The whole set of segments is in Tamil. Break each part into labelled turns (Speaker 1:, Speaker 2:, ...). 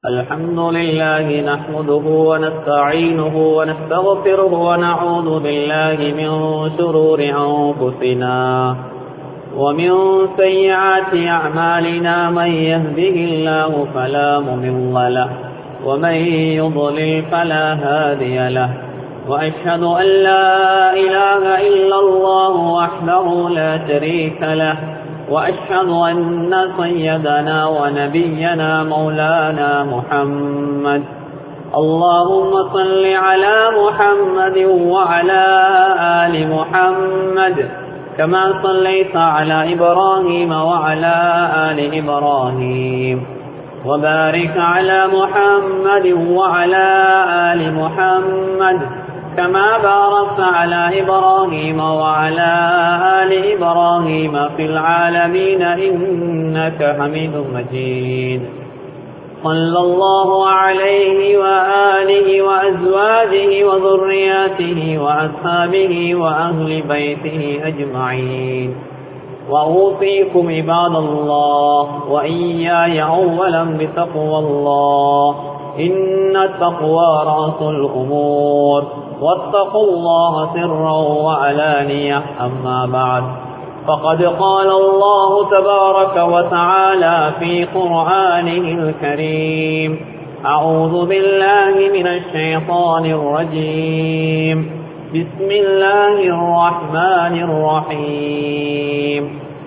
Speaker 1: الحمد لله نحمده ونستعينه ونستغفره ونعوذ بالله من شرور أنفسنا ومن سيئات أعمالنا من يهده الله فلا مضل له ومن يضلل فلا هادي له وأشهد أن لا إله إلا الله وحده لا شريك له وأشهد أن سيدنا ونبينا مولانا محمد اللهم صل على محمد وعلى آل محمد كما صليت على إبراهيم وعلى آل إبراهيم وبارك على محمد وعلى آل محمد كما باركت على إبراهيم وعلى آل إبراهيم في العالمين إنك حميد مجيد صلى الله عليه وآله وأزواجه وذرياته وأصحابه وأهل بيته أجمعين وأوصيكم عباد الله وإياي أولا بتقوى الله إن التقوى رأس الأمور واتقوا الله سرا وعلانية أما بعد فقد قال الله تبارك وتعالى في قرآنه الكريم أعوذ بالله من الشيطان الرجيم بسم الله الرحمن الرحيم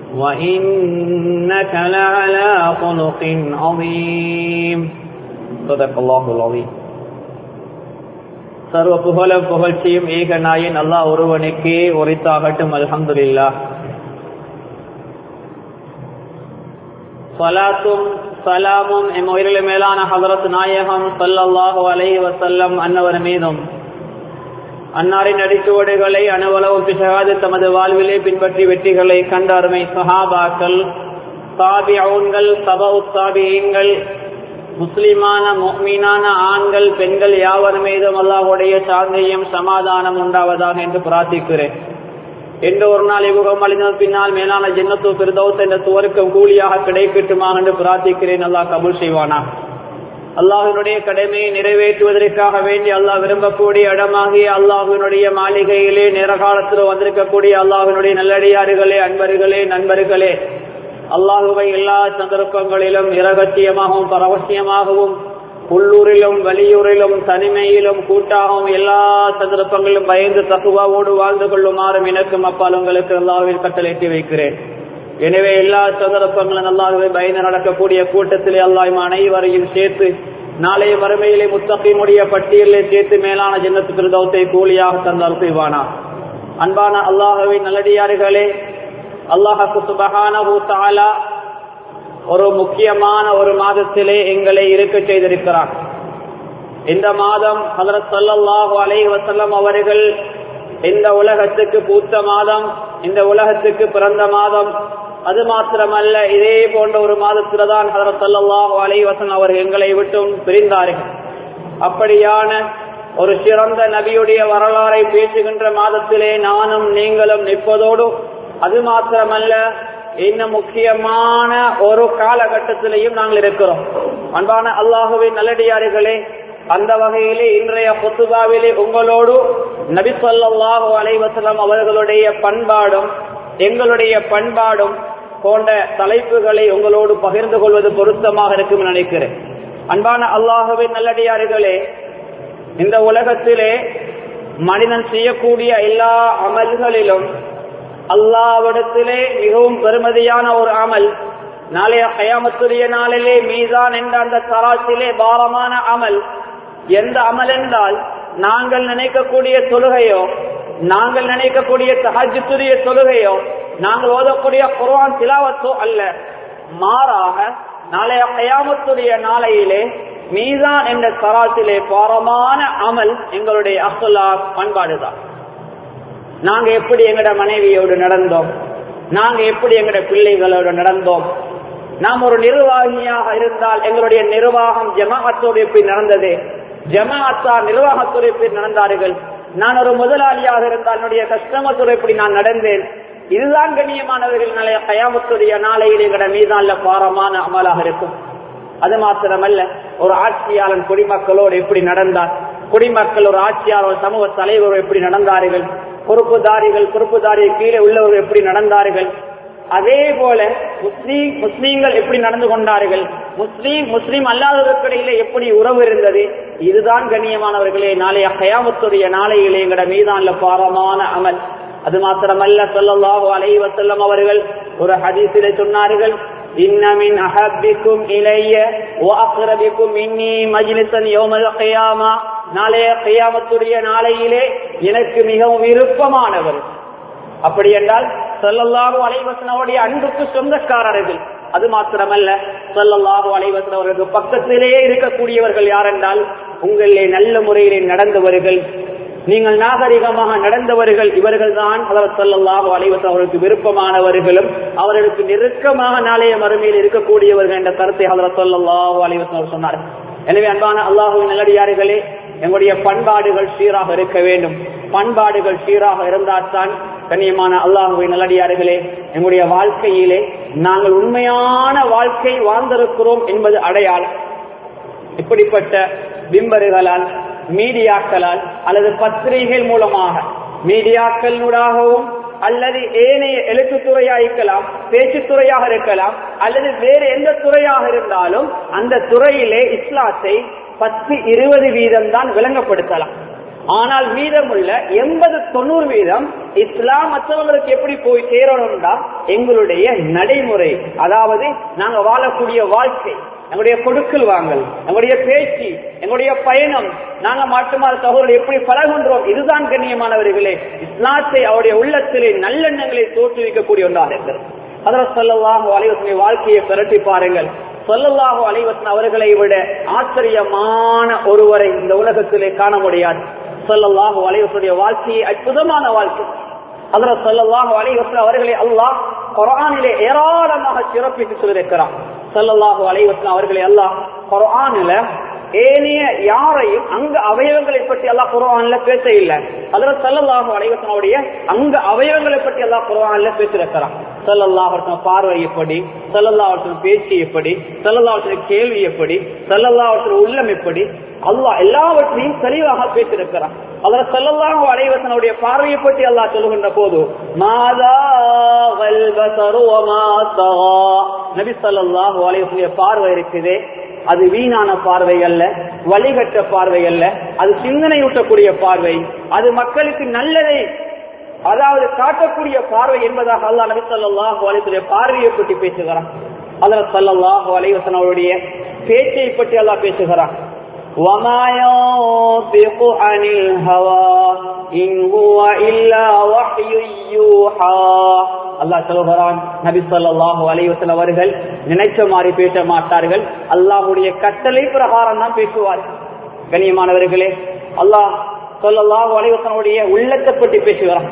Speaker 1: وإنك لعلى خلق عظيم صدق الله العظيم சர்வ புகழ புகழ்ச்சியும் ஏக நாயன் அல்லாஹ் ஒருவனுக்கே உரைத்தாகட்டும் அல்ஹம்துலில்லா சலாத்தும் சலாமும் எம் உயிரில் மேலான ஹதரத் நாயகம் சல்லல்லாஹு அலைஹி வசல்லம் அன்னவர் மீதும் அன்னாரின் அடிச்சுவடுகளை அணுவளவும் பிசகாது தமது வாழ்விலே பின்பற்றி வெற்றிகளை கண்ட அருமை சஹாபாக்கள் தாபியவுன்கள் சப உத்தாபியங்கள் முஸ்லிமான மீனான ஆண்கள் பெண்கள் யாவர் மீதும் அல்லாஹுடைய சாந்தையும் சமாதானம் உண்டாவதாக என்று பிரார்த்திக்கிறேன் என்று ஒரு நாள் இவ்வுகம் அழிந்த பின்னால் மேலான ஜின்னத்து பிரதோஸ் என்ற துவருக்கம் கூலியாக கிடைக்கட்டுமாக என்று பிரார்த்திக்கிறேன் அல்லாஹ் கபுல் செய்வானா அல்லாஹினுடைய கடமையை நிறைவேற்றுவதற்காக வேண்டி அல்லாஹ் விரும்பக்கூடிய இடமாகிய அல்லாஹினுடைய மாளிகையிலே நேரகாலத்தில் வந்திருக்கக்கூடிய அல்லாஹினுடைய நல்லடியாறுகளே அன்பர்களே நண்பர்களே அல்லாஹுவை எல்லா சந்தர்ப்பங்களிலும் இரகசியமாகவும் பரவசியமாகவும் உள்ளூரிலும் வெளியூரிலும் தனிமையிலும் கூட்டாகவும் எல்லா சந்தர்ப்பங்களிலும் பயந்து தகுவாவோடு வாழ்ந்து கொள்ளுமாறும் எனக்கும் அப்பால் உங்களுக்கு அல்லாஹுவில் கட்டளையிட்டு வைக்கிறேன் எனவே எல்லா சந்தர்ப்பங்களும் அல்லாஹுவை பயந்து நடக்கக்கூடிய கூட்டத்திலே அல்லாஹ் அனைவரையும் சேர்த்து நாளைய வறுமையிலே முத்தகைமுடைய பட்டியலில் சேர்த்து மேலான ஜன்னத்து பிரதவத்தை கூலியாக தந்தால் செய்வானா அன்பான அல்லாஹுவின் நல்லடியார்களே அல்லாஹு சுபஹானஹு தாலா ஒரு முக்கியமான ஒரு மாதத்திலே எங்களை இருக்க செய்திருக்கிறார் இந்த மாதம் ஹதரத் சல்லாஹு அலை வசல்லம் அவர்கள் இந்த உலகத்துக்கு பூத்த மாதம் இந்த உலகத்துக்கு பிறந்த மாதம் அது மாத்திரமல்ல இதே போன்ற ஒரு மாதத்துல தான் ஹதரத் சல்லாஹு அலை வசன் அவர்கள் எங்களை விட்டும் பிரிந்தார்கள் அப்படியான ஒரு சிறந்த நபியுடைய வரலாறை பேசுகின்ற மாதத்திலே நானும் நீங்களும் நிற்பதோடு அது மாத்திரமல்ல இன்னும் முக்கியமான ஒரு காலகட்டத்திலையும் நாங்கள் இருக்கிறோம் அன்பான அல்லாஹுவின் நல்லடியார்களே அந்த வகையிலே இன்றைய பொத்துபாவிலே உங்களோடு நபி சொல்லாஹு அலைவசலம் அவர்களுடைய பண்பாடும் எங்களுடைய பண்பாடும் போன்ற தலைப்புகளை உங்களோடு பகிர்ந்து கொள்வது பொருத்தமாக இருக்கும் நினைக்கிறேன் அன்பான அல்லாஹுவின் நல்லடியார்களே இந்த உலகத்திலே மனிதன் செய்யக்கூடிய எல்லா அமல்களிலும் அல்லாவிடத்திலே மிகவும் பெருமதியான ஒரு அமல் நாளைய கயாமத்துடைய நாளிலே மீதான் என்ற அந்த தராசிலே பாரமான அமல் எந்த அமல் என்றால் நாங்கள் நினைக்கக்கூடிய தொழுகையோ நாங்கள் நினைக்கக்கூடிய தஹஜத்துடைய தொழுகையோ நாங்கள் ஓதக்கூடிய குர்ஆன் திலாவத்தோ அல்ல மாறாக நாளைய கயாமத்துடைய நாளையிலே மீதான் என்ற தராசிலே பாரமான அமல் எங்களுடைய அசுல்லா பண்பாடுதான் நாங்க எப்படி எங்கட மனைவியோடு நடந்தோம் நாங்க எப்படி எங்கட பிள்ளைகளோடு நடந்தோம் நாம் ஒரு நிர்வாகியாக இருந்தால் எங்களுடைய நிர்வாகம் ஜமாஅத்தோடு எப்படி நடந்தது ஜமாஅத்தா நிர்வாகத்தோடு எப்படி நடந்தார்கள் நான் ஒரு முதலாளியாக இருந்தால் என்னுடைய கஸ்டமத்தோடு எப்படி நான் நடந்தேன் இதுதான் கண்ணியமானவர்கள் நாளைய கயாமத்துடைய நாளையில் எங்கட மீதான்ல பாரமான அமலாக இருக்கும் அது மாத்திரமல்ல ஒரு ஆட்சியாளன் குடிமக்களோடு எப்படி நடந்தார் குடிமக்கள் ஒரு ஆட்சியாளர் சமூக தலைவர் எப்படி நடந்தார்கள் பொறுப்புதாரிகள் பொறுப்புதாரி கீழே உள்ளவர்கள் எப்படி நடந்தார்கள் அதே போல முஸ்லீம் முஸ்லீம்கள் எப்படி நடந்து கொண்டார்கள் முஸ்லீம் முஸ்லீம் அல்லாதவர்களிடையிலே எப்படி உறவு இருந்தது இதுதான் கண்ணியமானவர்களே நாளைய கயாமத்துடைய நாளையிலே எங்கட மீதான பாரமான அமல் அது மாத்திரமல்ல சொல்லல்லாஹு அலைஹி வஸல்லம் அவர்கள் ஒரு ஹதீஸிலே சொன்னார்கள் இன்னமின் அஹப்பிக்கும் இலைய வஅக்ரபிக்கும் இன்னி மஜ்லிஸன் யௌமல் கியாமா நாளைய கியாமத்துடைய நாளையிலே எனக்கு மிகவும் விருப்பமானவர் அப்படி என்றால் சொல்லல்லாஹு அலைவசனோடைய அன்புக்கு சொந்தக்காரர்கள் அது மாத்திரமல்ல சொல்லல்லாஹு அலைவசன் அவர்களுக்கு பக்கத்திலேயே இருக்கக்கூடியவர்கள் யார் என்றால் உங்களிலே நல்ல முறையிலே நடந்தவர்கள் நீங்கள் நாகரிகமாக நடந்தவர்கள் இவர்கள் தான் அவர் சொல்லல்லாஹு அலைவசன் அவர்களுக்கு விருப்பமானவர்களும் அவர்களுக்கு நெருக்கமாக நாளைய மறுமையில் இருக்கக்கூடியவர்கள் என்ற கருத்தை அவர் சொல்லல்லாஹு அலைவசன் அவர் சொன்னார் எனவே அன்பான அல்லாஹுவின் நல்லடியார்களே எங்களுடைய பண்பாடுகள் சீராக இருக்க வேண்டும் பண்பாடுகள் சீராக இருந்தால்தான் கண்ணியமான அல்லாஹுவை நல்லடியார்களே எங்களுடைய வாழ்க்கையிலே நாங்கள் உண்மையான வாழ்க்கை வாழ்ந்திருக்கிறோம் என்பது அடையாளம் இப்படிப்பட்ட பிம்பர்களால் மீடியாக்களால் அல்லது பத்திரிகைகள் மூலமாக மீடியாக்களினூடாகவும் அல்லது ஏனைய எழுத்துத்துறையாக இருக்கலாம் பேச்சுத்துறையாக இருக்கலாம் அல்லது வேறு எந்த துறையாக இருந்தாலும் அந்த துறையிலே இஸ்லாத்தை பத்து இருபது வீதம் தான் விளங்கப்படுத்தலாம் ஆனால் மீதமுள்ள எண்பது தொண்ணூறு வீதம் இஸ்லாம் மற்றவங்களுக்கு எப்படி போய் சேரணும்டா எங்களுடைய நடைமுறை அதாவது நாங்க வாழக்கூடிய வாழ்க்கை எங்களுடைய கொடுக்கல் வாங்கல் எங்களுடைய பேச்சு எங்களுடைய பயணம் நாங்க மாட்டுமாறு சகோதரர் எப்படி பழகுன்றோம் இதுதான் கண்ணியமானவர்களே இஸ்லாத்தை அவருடைய உள்ளத்திலே நல்லெண்ணங்களை தோற்றுவிக்கக்கூடிய ஒன்றாக இருக்கிறது அதில் சொல்லலாம் அலைவசனை வாழ்க்கையை பிரட்டி பாருங்கள் சொல்லல்லாஹோ அலைவசன் அவர்களை விட ஆச்சரியமான ஒருவரை இந்த உலகத்திலே காண முடியாது சொல்லல்லாஹோ அலைவசனுடைய வாழ்க்கையை அற்புதமான வாழ்க்கை அதுல சொல்லல்லாஹோ அலைவசன் அவர்களை அல்லாஹ் குரானிலே ஏராளமாக சிறப்பித்து சொல்லியிருக்கிறான் சொல்லல்லாஹோ அலைவசன் அவர்களை அல்லாஹ் குரானில ஏனைய யாரையும் அங்க அவயவங்களை பற்றி எல்லாம் குரான்ல பேச இல்லை அதுல சல்லல்லாஹு அலைவசனுடைய அங்க அவயவங்களை பற்றி எல்லாம் குரான்ல பேசிருக்கிறான் சல்லல்லாஹன் பார்வை எப்படி சல்லல்லாஹன் பேச்சு எப்படி சல்லல்லாஹன் கேள்வி எப்படி சல்லல்லாஹன் உள்ளம் எப்படி அல்லாஹ் எல்லாவற்றையும் தெளிவாக பேசியிருக்கிறான் அதுல சல்லல்லாஹு அலைவசனுடைய பார்வையை பற்றி அல்லாஹ் சொல்லுகின்ற போது மாதா நபி சல்லாஹு அலைவசனுடைய பார்வை இருக்குதே அது வீணான பார்வை அல்ல வழிகட்ட பார்வை அல்ல அது சிந்தனையூட்டக்கூடிய பார்வை அது மக்களுக்கு நல்லதை அதாவது காட்டக்கூடிய பார்வை என்பதாக அல்லா நபி சொல்லாஹு அலைவசனுடைய பார்வையை பற்றி பேசுகிறான் அதுல சல்லாஹு அலைவசனுடைய பேச்சை பற்றி அல்லா பேசுகிறான் وما ينطق عن الهوى إن هو إلا وحي يوحى அல்லாஹ் சொல்லுகிறான் நபி சொல்லாஹு அலைவசன் அவர்கள் நினைச்ச மாதிரி பேச மாட்டார்கள் அல்லாஹுடைய கட்டளை பிரகாரம் தான் பேசுவார்கள் கண்ணியமானவர்களே அல்லாஹ் சொல்லல்லாஹு அலைவசனுடைய உள்ளத்தை பற்றி பேசுகிறான்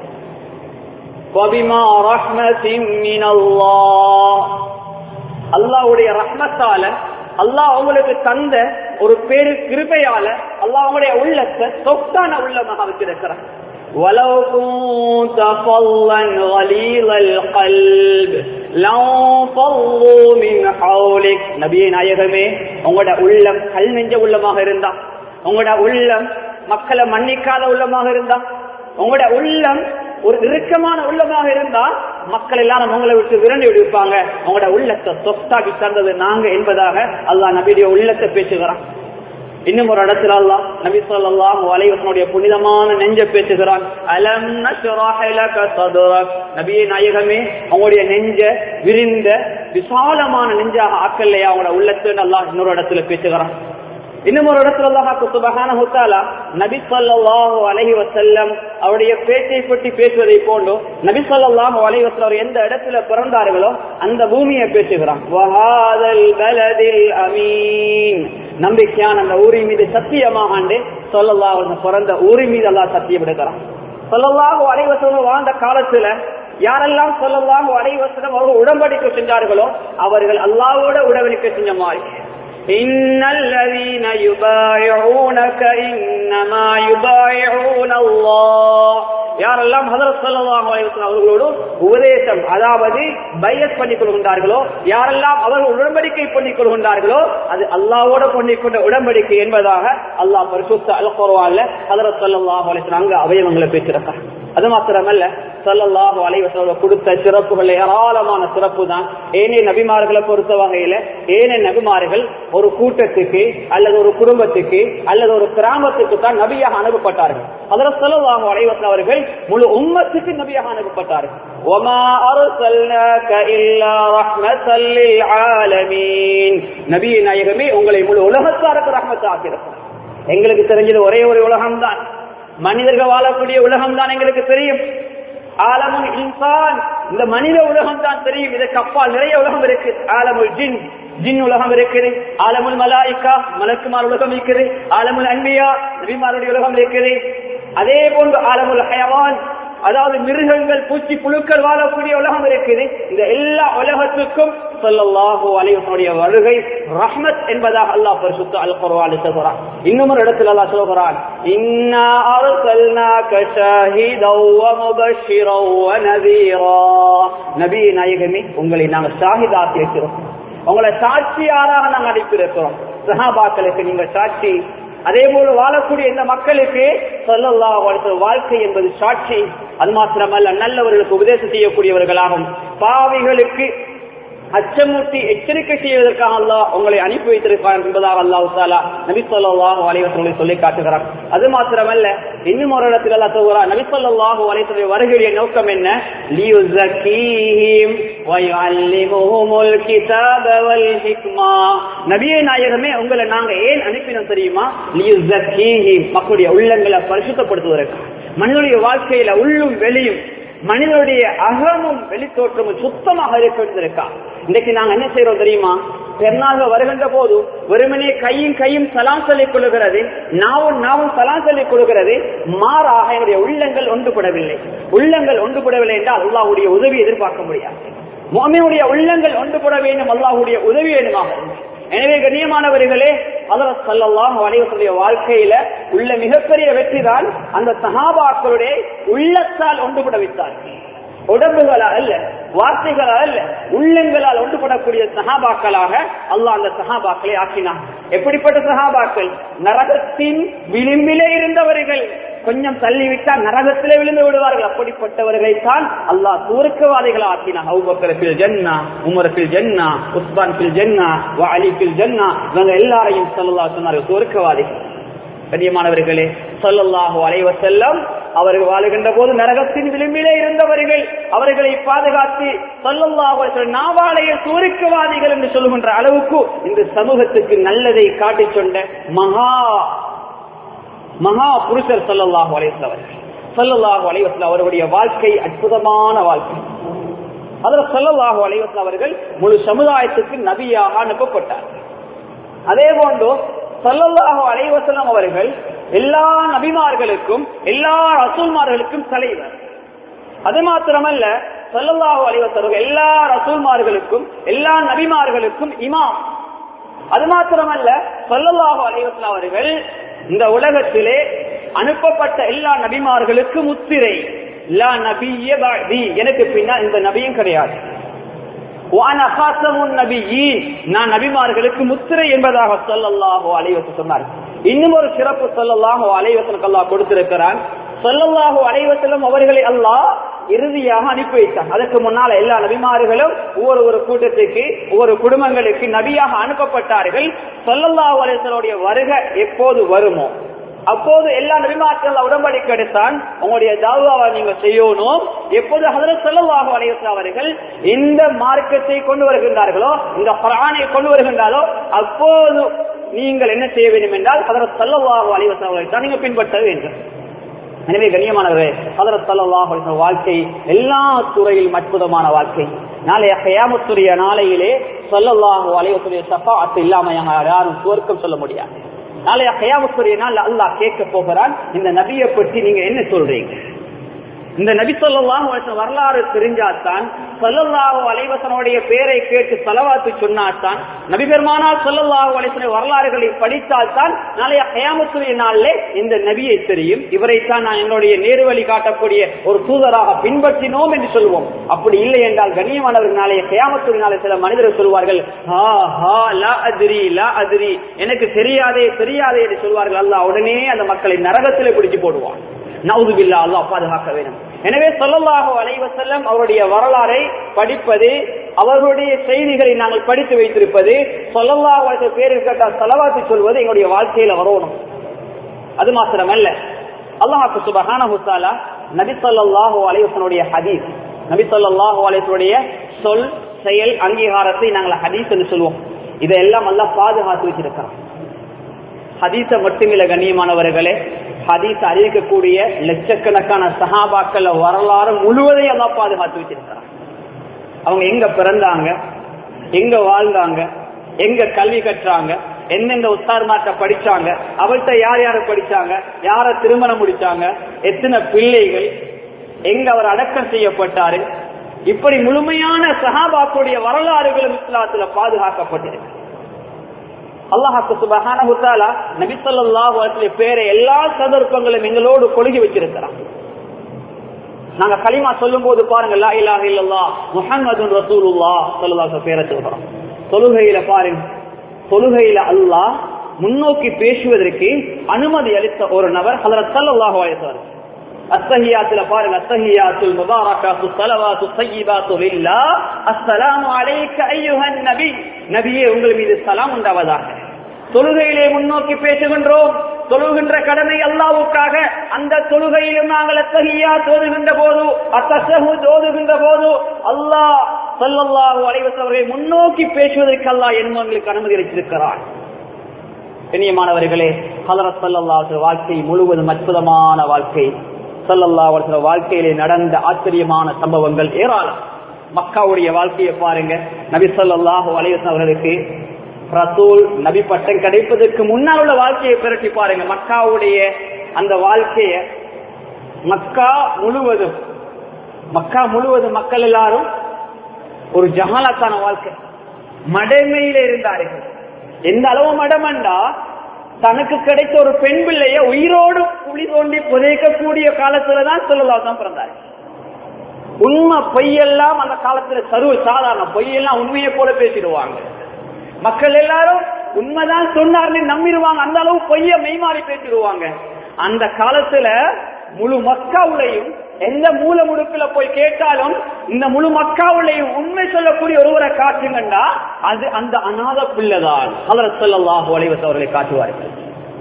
Speaker 1: அல்லாஹுடைய ரஹ்மத்தால அல்லாஹ் அவங்களுக்கு தந்த ஒரு பேரு கிருபையால அல்லாஹ் அவங்களுடைய உள்ளத்தை சொத்தான உள்ளமாக வச்சிருக்கிறார் ولو كنت فظا غليظ القلب لانفضوا من حولك நபியே நாயகமே உங்களோட உள்ளம் கல் நெஞ்ச உள்ளமாக இருந்தா உங்களோட உள்ளம் மக்களை மன்னிக்காத உள்ளமாக இருந்தா உங்களோட உள்ளம் ஒரு இறுக்கமான உள்ளமாக இருந்தா மக்கள் எல்லாரும் உங்களை விட்டு விரண்டி விடுப்பாங்க உங்களோட உள்ளத்தை சொத்தாக்கி தந்தது நாங்க என்பதாக அல்லாஹ் நபியுடைய உள்ளத்தை பேசுகிறான் இன்னும் ஒரு இடத்துல அல்லாஹ் நபி ஸல்லல்லாஹு அலைஹி வஸல்லம் புனிதமான நெஞ்ச பேசுகிறான் அலம் நஷ்ரஹ லக சதுரக் நபியே நாயகமே உங்களுடைய நெஞ்ச விரிந்த விசாலமான நெஞ்சாக ஆக்கல்லையா உங்களோட உள்ளத்தை அல்லாஹ் இன்னொரு இடத்துல பேசுகிறான் இன்னும் ஒரு இடத்துல அல்லாஹ் சுபஹானஹு தஆலா நபி ஸல்லல்லாஹு அலைஹி வஸல்லம் அவருடைய பேச்சை பற்றி பேசுவதை போன்று நபி ஸல்லல்லாஹு அலைஹி வஸல்லம் எந்த இடத்துல பிறந்தார்களோ அந்த பூமியை பேசுகிறான் வஹாதல் பலதில் அமீன் நம்பிக்கையான அந்த ஊரின் மீது சத்தியமாக ஆண்டு சொல்லல்லாஹு பிறந்த ஊரின் மீது அல்லாஹ் சத்தியம் எடுக்கிறான் சொல்லல்லாஹு அலைஹி வஸல்லம் வாழ்ந்த காலத்துல யாரெல்லாம் சொல்லல்லாஹு அலைஹி வஸல்லம் அவர்கள் உடன்படிக்கை செஞ்சார்களோ அவர்கள் அல்லாஹ்வோட உடன்படிக்கை செஞ்ச மாதிரி إن الذين يبايعونك إنما يبايعون الله யாரெல்லாம் ஹதரத் ஸல்லல்லாஹு அலைஹி வஸல்லம் அவர்களோடு உபதேசம் அதாவது பையத் பண்ணிக் கொள்கின்றார்களோ யாரெல்லாம் அவர்கள் உடன்படிக்கை பண்ணிக் கொள்கின்றார்களோ அது அல்லாஹ்வோட பண்ணிக் கொண்ட உடன்படிக்கை என்பதாக அல்லாஹ் பரிசுத்த அல் குர்ஆன்ல ஹதரத் ஸல்லல்லாஹு அலைஹி வஸல்லம் அங்க அவயவங்களை பேசியிருக்காங்க அது மாத்திரமல்ல சல்லல்லாஹு அலைவசம் கொடுத்த சிறப்புகள் ஏராளமான சிறப்பு தான் ஏனைய நபிமார்களை பொறுத்த வகையில ஏனைய நபிமார்கள் ஒரு கூட்டத்துக்கு அல்லது ஒரு குடும்பத்துக்கு அல்லது ஒரு கிராமத்துக்கு தான் நபியாக அனுப்பப்பட்டார்கள் அதில் சல்லல்லாஹு அலைவசம் அவர்கள் முழு உம்மத்துக்கு நபியாக அனுப்பப்பட்டார்கள் وما أرسلناك إلا رحمة للعالمين நபிய நாயகமே உங்களை முழு உலகத்தாருக்கு ரஹ்மத் ஆக்கியிருக்கிறார் எங்களுக்கு தெரிஞ்சது ஒரே ஒரு உலகம்தான் மனிதர்கள் வாழக்கூடிய உலகம் தான் எங்களுக்கு தெரியும் ஆலமுல் இன்சான் இந்த மனித உலகம் தான் தெரியும் இதற்கு அப்பால் நிறைய உலகம் இருக்கு ஆலமுல் ஜின் ஜின் உலகம் இருக்குது ஆலமுல் மலாய்க்கா மலக்குமார் உலகம் இருக்குது ஆலமுல் அன்பியா நபிமாருடைய உலகம் இருக்குது அதே போன்று ஆலமுல் ஹயவான் அதாவது மிருகங்கள் பூச்சி புழுக்கள் வாழக்கூடிய உலகம் இருக்குது இந்த எல்லா உலகத்துக்கும் சொல்லல்லாஹு அலைவனுடைய வருகை ரஹ்மத் என்பதாக அல்லாஹ் பரிசுத்த அல் குர்ஆன் சொல்கிறான் இன்னும் ஒரு இடத்துல அல்லாஹ் சொல்கிறான் இன்னா அர்சல்னாக ஷாஹிதன் வ முபஷ்ஷிரன் வ நதீரா நபி நாயகமே உங்களை நாங்கள் ஷாஹிதாக்கி இருக்கிறோம் உங்களை சாட்சியாராக நாங்கள் அனுப்பியிருக்கிறோம் சஹாபாக்களுக்கு நீங்கள் சாட்சி அதே போல வாழக்கூடிய இந்த மக்களுக்கு சொல்லல்லா வாழ்க்கை என்பது சாட்சி அது மாத்திரமல்ல நல்லவர்களுக்கு உபதேசம் செய்யக்கூடியவர்களாகும் பாவிகளுக்கு அச்சமூட்டி எச்சரிக்கை செய்வதற்காக அல்லாஹ் உங்களை அனுப்பி வைத்திருப்பார் என்பதாக அல்லாஹ் தாலா நபி சொல்லாஹு அலைவசங்களை சொல்லி காட்டுகிறார் அது மாத்திரமல்ல இன்னும் ஒரு இடத்தில் அல்லா சொல்கிறார் நபி சொல்லாஹு அலைவசனுடைய வருகைய நோக்கம் என்ன லியுஸக்கீஹிம் வயுஅல்லிமுஹுமுல் கிதாப வல் ஹிக்மா நபியே நாயகமே உங்களை நாங்க ஏன் அனுப்பினோம் தெரியுமா லியுஸக்கீஹிம் மக்களுடைய உள்ளங்களை பரிசுத்தப்படுத்துவதற்கு மண்ணுடைய வாழ்க்கையில உள்ளும் வெளியும் மனிதனுடைய அகமும் வெளித்தோற்றமும் சுத்தமாக இருக்கின்றிருக்கா இன்னைக்கு நாங்க என்ன செய்யறோம் தெரியுமா பெருநாள்கள் வருகின்ற போது வெறுமனே கையும் கையும் சலாம் சொல்லிக் கொள்கிறது நாவும் நாவும் சலாம் சொல்லிக் கொள்கிறது மாறாக என்னுடைய உள்ளங்கள் ஒன்றுபடவில்லை உள்ளங்கள் ஒன்றுபடவில்லை என்றால் அல்லாஹுடைய உதவி எதிர்பார்க்க முடியாது மோமியுடைய உள்ளங்கள் ஒன்றுபட வேண்டும் அல்லாஹுடைய உதவி வேண்டுமாக எனவே கண்ணியமானவர்களே அதர சல்லாஹ் வலைவசனுடைய வாழ்க்கையில உள்ள மிகப்பெரிய வெற்றி தான் அந்த சகாபாக்களுடைய உள்ளத்தால் ஒன்றுபட வைத்தார் உடம்புகளால் அல்ல வார்த்தைகளால் அல்ல உள்ளங்களால் ஒன்றுபடக்கூடிய சகாபாக்களாக அல்லாஹ் அந்த சகாபாக்களை ஆக்கினான் எப்படிப்பட்ட சகாபாக்கள் நரகத்தின் விளிம்பிலே இருந்தவர்கள் கொஞ்சம் தள்ளிவிட்டால் நரகத்திலே விழுந்து விடுவார்கள் அப்படிப்பட்டவர்களை தான் அல்லாஹ் தூர்க்கவாதிகளை ஆக்கினான் அவுபக்கரத்தில் ஜன்னா உமரத்தில் ஜன்னா உஸ்மான் பில் ஜன்னா அலி பில் ஜன்னா இவங்க எல்லாரையும் சொல்லலா சொன்னார்கள் தூர்க்கவாதிகள் கண்ணியமானவர்களே சொல்லல்லாஹு அலைவ செல்லம் அவர்கள் வாழுகின்ற போது நரகத்தின் விளிம்பிலே இருந்தவர்கள் அவர்களை பாதுகாத்து சொல்லல்லாஹு நாவாளைய சூரிக்கவாதிகள் என்று சொல்லுகின்ற அளவுக்கு இந்த சமூகத்துக்கு நல்லதை காட்டி சொன்ன மகா மகா புருஷர் சொல்லல்லாஹு அலைவசல் சொல்லல்லாஹு அலைவசல் அவர்களுடைய வாழ்க்கை அற்புதமான வாழ்க்கை அதில் சொல்லல்லாஹு அலைவசல் அவர்கள் முழு சமுதாயத்துக்கு நபியாக அனுப்பப்பட்டார் அதே போன்று சொல்லல்லாஹு அலைவசலம் அவர்கள் எல்லா நபிமார்களுக்கும் எல்லா ரசூல்மார்களுக்கும் தலைவர் அது மாத்திரமல்ல சொல்லல்லாஹு அலைவசர்கள் எல்லா ரசூல்மார்களுக்கும் எல்லா நபிமார்களுக்கும் இமாம் அது மாத்திரமல்ல சொல்லல்லாஹு அலைவசலம் அவர்கள் இந்த உலகத்திலே அனுப்பப்பட்ட எல்லா நபிமார்களுக்கு முத்திரை எனக்கு பின்னால் இந்த நபியும் கிடையாது நான் நபிமார்களுக்கு முத்திரை என்பதாக சொல்லல்லாஹோ அலைவசம் சொன்னார் இன்னும் ஒரு சிறப்பு சொல்லல்லாஹோ அலைவசனுக்கு அல்லாஹ் கொடுத்திருக்கிறான் சொல்லல்லாஹோ அலைவசலும் அவர்களை அல்லாஹ் இறுதியாக அனுப்பி வைத்தான் அதற்கு முன்னால எல்லா நபிமார்களும் ஒவ்வொரு ஒரு கூட்டத்துக்கு ஒவ்வொரு குடும்பங்களுக்கு நபியாக அனுப்பப்பட்டார்கள் சொல்லல்லாஹு அலைவசனுடைய வருகை எப்போது வருமோ அப்போது எல்லா நபிமார்கள் உடன்படிக்கை எடுத்தான் உங்களுடைய தாவாவை நீங்க செய்யணும் எப்போது ஹதரத் சொல்லவாக அலைவசம் அவர்கள் இந்த மார்க்கத்தை கொண்டு வருகின்றார்களோ இந்த குரானை கொண்டு வருகின்றாரோ அப்போது நீங்கள் என்ன செய்ய வேண்டும் என்றால் ஹதரத் சொல்லவாக அலைவசம் அவர்களை தான் நீங்க பின்பற்ற வேண்டும் எனவே கண்ணியமானவரே ஹதரத் சல்லாஹ் அலிஸ்லாம் வாழ்க்கை எல்லா துறையிலும் அற்புதமான வாழ்க்கை நாளைய கயாமத்துடைய நாளையிலே சொல்லல்லாஹு அலைவத்துடைய சஃபாத்து இல்லாம யாரும் சுவர்க்கம் சொல்ல முடியாது நாளைய கயாமத்துடைய நாள் அல்லாஹ் கேட்க போகிறான் இந்த நபியை பற்றி நீங்க என்ன சொல்றீங்க இந்த நபி சொல்லாஹு வரலாறு தெரிஞ்சாத்தான் சொல்லல்லாஹு அலைவசனுடைய பேரை கேட்டு செலவாத்து சொன்னால்தான் நபி பெருமானால் சொல்லல்லாஹு அலைவசனுடைய வரலாறுகளை படித்தால்தான் நாளைய கயாமத்துடைய நாளிலே இந்த நபியை தெரியும் இவரைத்தான் நான் என்னுடைய நேரு வழி காட்டக்கூடிய ஒரு தூதராக பின்பற்றினோம் என்று சொல்வோம் அப்படி இல்லை என்றால் கண்ணியமானவர்கள் நாளைய கயாமத்துடைய நாளை சில மனிதர்கள் சொல்வார்கள் ஹா ஹா லா அதிரி லா அதிரி எனக்கு தெரியாதே தெரியாதே என்று சொல்வார்கள் அல்லாஹ் உடனே அந்த மக்களை நரகத்திலே பிடிச்சு போடுவான் நவுதுபில்லா அல்லாஹ் பாதுகாக்க வேண்டும் எனவே சொல்லல்லாஹு அலைவசல்லம் அவருடைய வரலாறை படிப்பது அவர்களுடைய செய்திகளை நாங்கள் படித்து வைத்திருப்பது சொல்லல்லாஹு பேரு கேட்டால் செலவாத்து சொல்வது எங்களுடைய வாழ்க்கையில வரணும் அது மாத்திரமல்ல அல்லாஹாக்கு சுபஹான ஹுசாலா நபி சொல்லாஹு அலைவசனுடைய ஹதீஸ் நபி சொல்லாஹு அலைவனுடைய சொல் செயல் அங்கீகாரத்தை நாங்கள் ஹதீஸ் என்று சொல்வோம் இதெல்லாம் எல்லாம் பாதுகாத்து வச்சிருக்கிறோம் ஹதீஸ மட்டுமில்ல கண்ணியமானவர்களே ஹதீஸ் அறிவிக்கக்கூடிய லட்சக்கணக்கான சஹாபாக்கள் வரலாறு முழுவதையும் எல்லாம் பாதுகாத்து வச்சிருக்கிறாங்க அவங்க எங்க பிறந்தாங்க எங்க வாழ்ந்தாங்க எங்க கல்வி கற்றாங்க எந்தெந்த உஸ்தார்மாட்ட படிச்சாங்க அவள்கிட்ட யார் யாரு படிச்சாங்க யார திருமணம் முடிச்சாங்க எத்தனை பிள்ளைகள் எங்க அவர் அடக்கம் செய்யப்பட்டாரு இப்படி முழுமையான சஹாபாக்குடைய வரலாறுகளும் இஸ்லாத்துல பாதுகாக்கப்பட்டிருக்கு அல்லாஹாக்கு சுபஹான நபி சொல்லாஹு பேரை எல்லா சந்தர்ப்பங்களும் எங்களோடு கொழுகி வச்சிருக்கிறான் நாங்க களிமா சொல்லும் போது பாருங்க லா இலாஹ இல்லல்லா முஹம்மது ரசூலுல்லா சொல்லலாக பேரை சொல்றோம் தொழுகையில பாருங்க தொழுகையில அல்லாஹ் முன்னோக்கி பேசுவதற்கு அனுமதி அளித்த ஒரு நபர் ஹதரத் ஸல்லல்லாஹு அலைஹி வஸல்லம் அத்தஹியாத்துல பாருங்க அத்தஹியாத்துல் முபாரகாத்து ஸலவாத்து ஸய்யிபாத்து லில்லாஹ் அஸ்ஸலாமு அலைக்க அய்யுஹன் நபி நபியே உங்கள் மீது சலாம் உண்டாவதாக தொழுகையிலே முன்னோக்கி பேசுகின்றோம் தொழுகின்ற கடமை அல்லாவுக்காக அந்த தொழுகையிலும் நாங்கள் அத்தகையா தோதுகின்ற போது அத்தசகு தோதுகின்ற போது அல்லாஹ் சல்லல்லாஹு அலைவசவர்களை முன்னோக்கி பேசுவதற்கு அல்லாஹ் எங்களுக்கு அனுமதி அளித்திருக்கிறான் கண்ணியமானவர்களே ஹலரத் சல்லல்லாஹு வாழ்க்கை முழுவதும் அற்புதமான வாழ்க்கை சல்லல்லாஹு வாழ்க்கையிலே நடந்த ஆச்சரியமான சம்பவங்கள் ஏராளம் மக்காவுடைய வாழ்க்கையை பாருங்க நபி சொல்லாஹு அலைவசன் அவர்களுக்கு ரசூல் நபி பட்டம் கிடைப்பதற்கு முன்னால் உள்ள வாழ்க்கையை பிரட்டி பாருங்க மக்காவுடைய அந்த வாழ்க்கைய மக்கா முழுவதும் மக்கா முழுவதும் மக்கள் எல்லாரும் ஒரு ஜகாலத்தான வாழ்க்கை மடமையில இருந்தார்கள் எந்த அளவு மடமண்டா தனக்கு கிடைத்த ஒரு பெண் பிள்ளைய உயிரோடு குழி தோண்டி புதைக்கக்கூடிய காலத்துலதான் சொல்லலாம் தான் பிறந்தாரு உண்மை பொய்யெல்லாம் அந்த காலத்துல சர்வ சாதாரண பொய்யெல்லாம் உண்மையை போல பேசிடுவாங்க மக்கள் எல்லாரும் உண்மைதான் சொன்னார்னு நம்பிடுவாங்க அந்த அளவு பொய்ய மெய்மாறி பேசிடுவாங்க அந்த காலத்துல முழு மக்காவுலையும் எந்த மூல முடுக்குல போய் கேட்டாலும் இந்த முழு மக்காவுலையும் உண்மை சொல்லக்கூடிய ஒருவரை காட்டுங்கண்டா அது அந்த அநாத பிள்ளைதான் அவர் சொல்லல்லாஹு அலைவஸ் அவர்களை காட்டுவார்கள்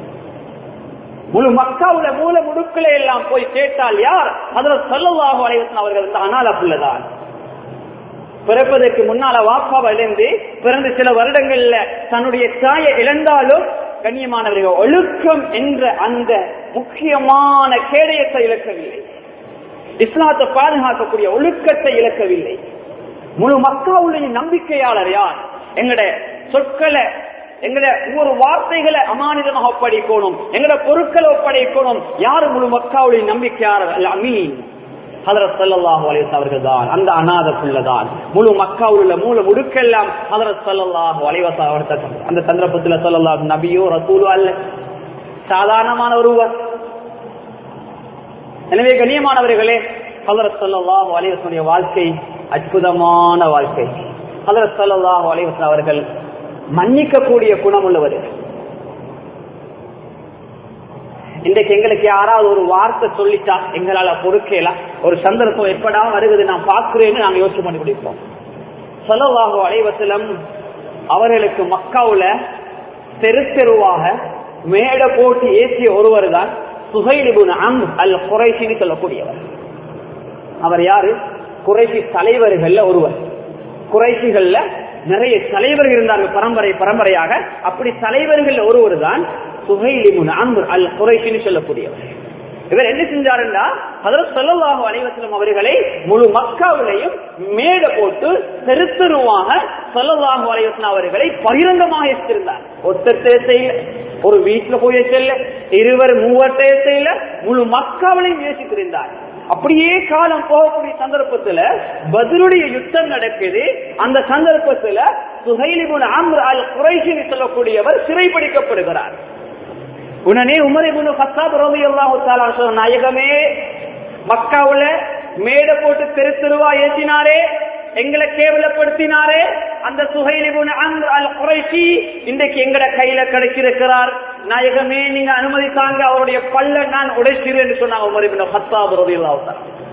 Speaker 1: முழு மக்காவுல மூல முடுக்குல எல்லாம் போய் கேட்டால் யார் அதில் சொல்லல்லாஹு அலைவசன் அவர்கள் இந்த அநாத பிள்ளைதான் பிறப்பதற்கு முன்னால வாப்பாவை இழந்து பிறந்து சில வருடங்கள்ல தன்னுடைய தாயை இழந்தாலும் கண்ணியமானவர்கள் ஒழுக்கம் என்ற அந்த முக்கியமான கேடயத்தை இழக்கவில்லை இஸ்லாத்தை பாதுகாக்கக்கூடிய ஒழுக்கத்தை இழக்கவில்லை முழு மக்காவுடைய நம்பிக்கையாளர் யார் எங்கட சொற்களை எங்கட ஒவ்வொரு வார்த்தைகளை அமானிதமாக ஒப்படைக்கணும் எங்கட பொருட்களை ஒப்படைக்கணும் யார் முழு மக்காவுடைய நம்பிக்கையாளர் அமீன் ஹதரத் சல்லாஹு அலைஸ் அவர்கள் தான் அந்த அநாத புள்ளதான் முழு மக்காவில் உள்ள மூல முடுக்கெல்லாம் ஹதரத் சல்லாஹு அலைவச அவர்கள் அந்த சந்தர்ப்பத்தில் சொல்லலாம் நபியோ ரசூலோ அல்ல சாதாரணமான ஒருவர் எனவே கண்ணியமானவர்களே ஹதரத் சல்லாஹு அலைவசனுடைய வாழ்க்கை அற்புதமான வாழ்க்கை ஹதரத் சல்லாஹு அலைவசன் அவர்கள் மன்னிக்கக்கூடிய குணம் உள்ளவர் இன்றைக்கு எங்களுக்கு யாராவது ஒரு வார்த்தை சொல்லிட்டா எங்களால பொறுக்கலாம் ஒரு சந்தர்ப்பம் எப்படா வருகிறது நான் பார்க்கிறேன்னு நாங்க யோசிச்சு பண்ணி பிடிப்போம் சொல்லவாக அலைவசலம் அவர்களுக்கு மக்காவுல தெரு தெருவாக மேட போட்டு ஏற்றிய ஒருவர் தான் சுகைலிபுன் அம் அல் குறைசின்னு சொல்லக்கூடியவர் அவர் யாரு குறைசி தலைவர்கள்ல ஒருவர் குறைசிகள்ல நிறைய தலைவர்கள் இருந்தார்கள் பரம்பரை பரம்பரையாக அப்படி தலைவர்கள் ஒருவர் தான் சுகைலிபுன் அம் அல் குறைசின்னு சொல்லக்கூடியவர் இவர் என்ன செஞ்சாருன்னா அதில் சொல்லலாக அலைவசலம் அவர்களை முழு மக்காவிலையும் மேட போட்டு தெருத்தருவாக சொல்லலாக அலைவசலம் அவர்களை பகிரங்கமாக எடுத்திருந்தார் ஒருத்தர் செய்யல ஒரு வீட்டுல போய் செல்ல இருவர் மூவர் செய்யல முழு மக்காவிலையும் யோசித்திருந்தார் அப்படியே காலம் போகக்கூடிய சந்தர்ப்பத்துல பதிலுடைய யுத்தம் நடக்குது அந்த சந்தர்ப்பத்துல சுஹைலிபுன் அம்ர் அல் குறைஷின்னு சொல்லக்கூடியவர் சிறைப்பிடிக்கப்படுகிறார் உடனே உமரிபுன் ஹத்தாப் ரவி அல்லாஹு நாயகமே மக்காவுல மேடை போட்டு தெரு தெருவா ஏற்றினாரே எங்களை கேவலப்படுத்தினாரே அந்த சுகைலிபுன் அம்ர் அல் குறைஷி இன்றைக்கு எங்கட கையில கிடைச்சிருக்கிறார் நாயகமே நீங்க அனுமதித்தாங்க அவருடைய பல்ல நான் உடைச்சிரு என்று சொன்னாங்க உமரிபின் ஹத்தாப் ரவி அல்லாஹு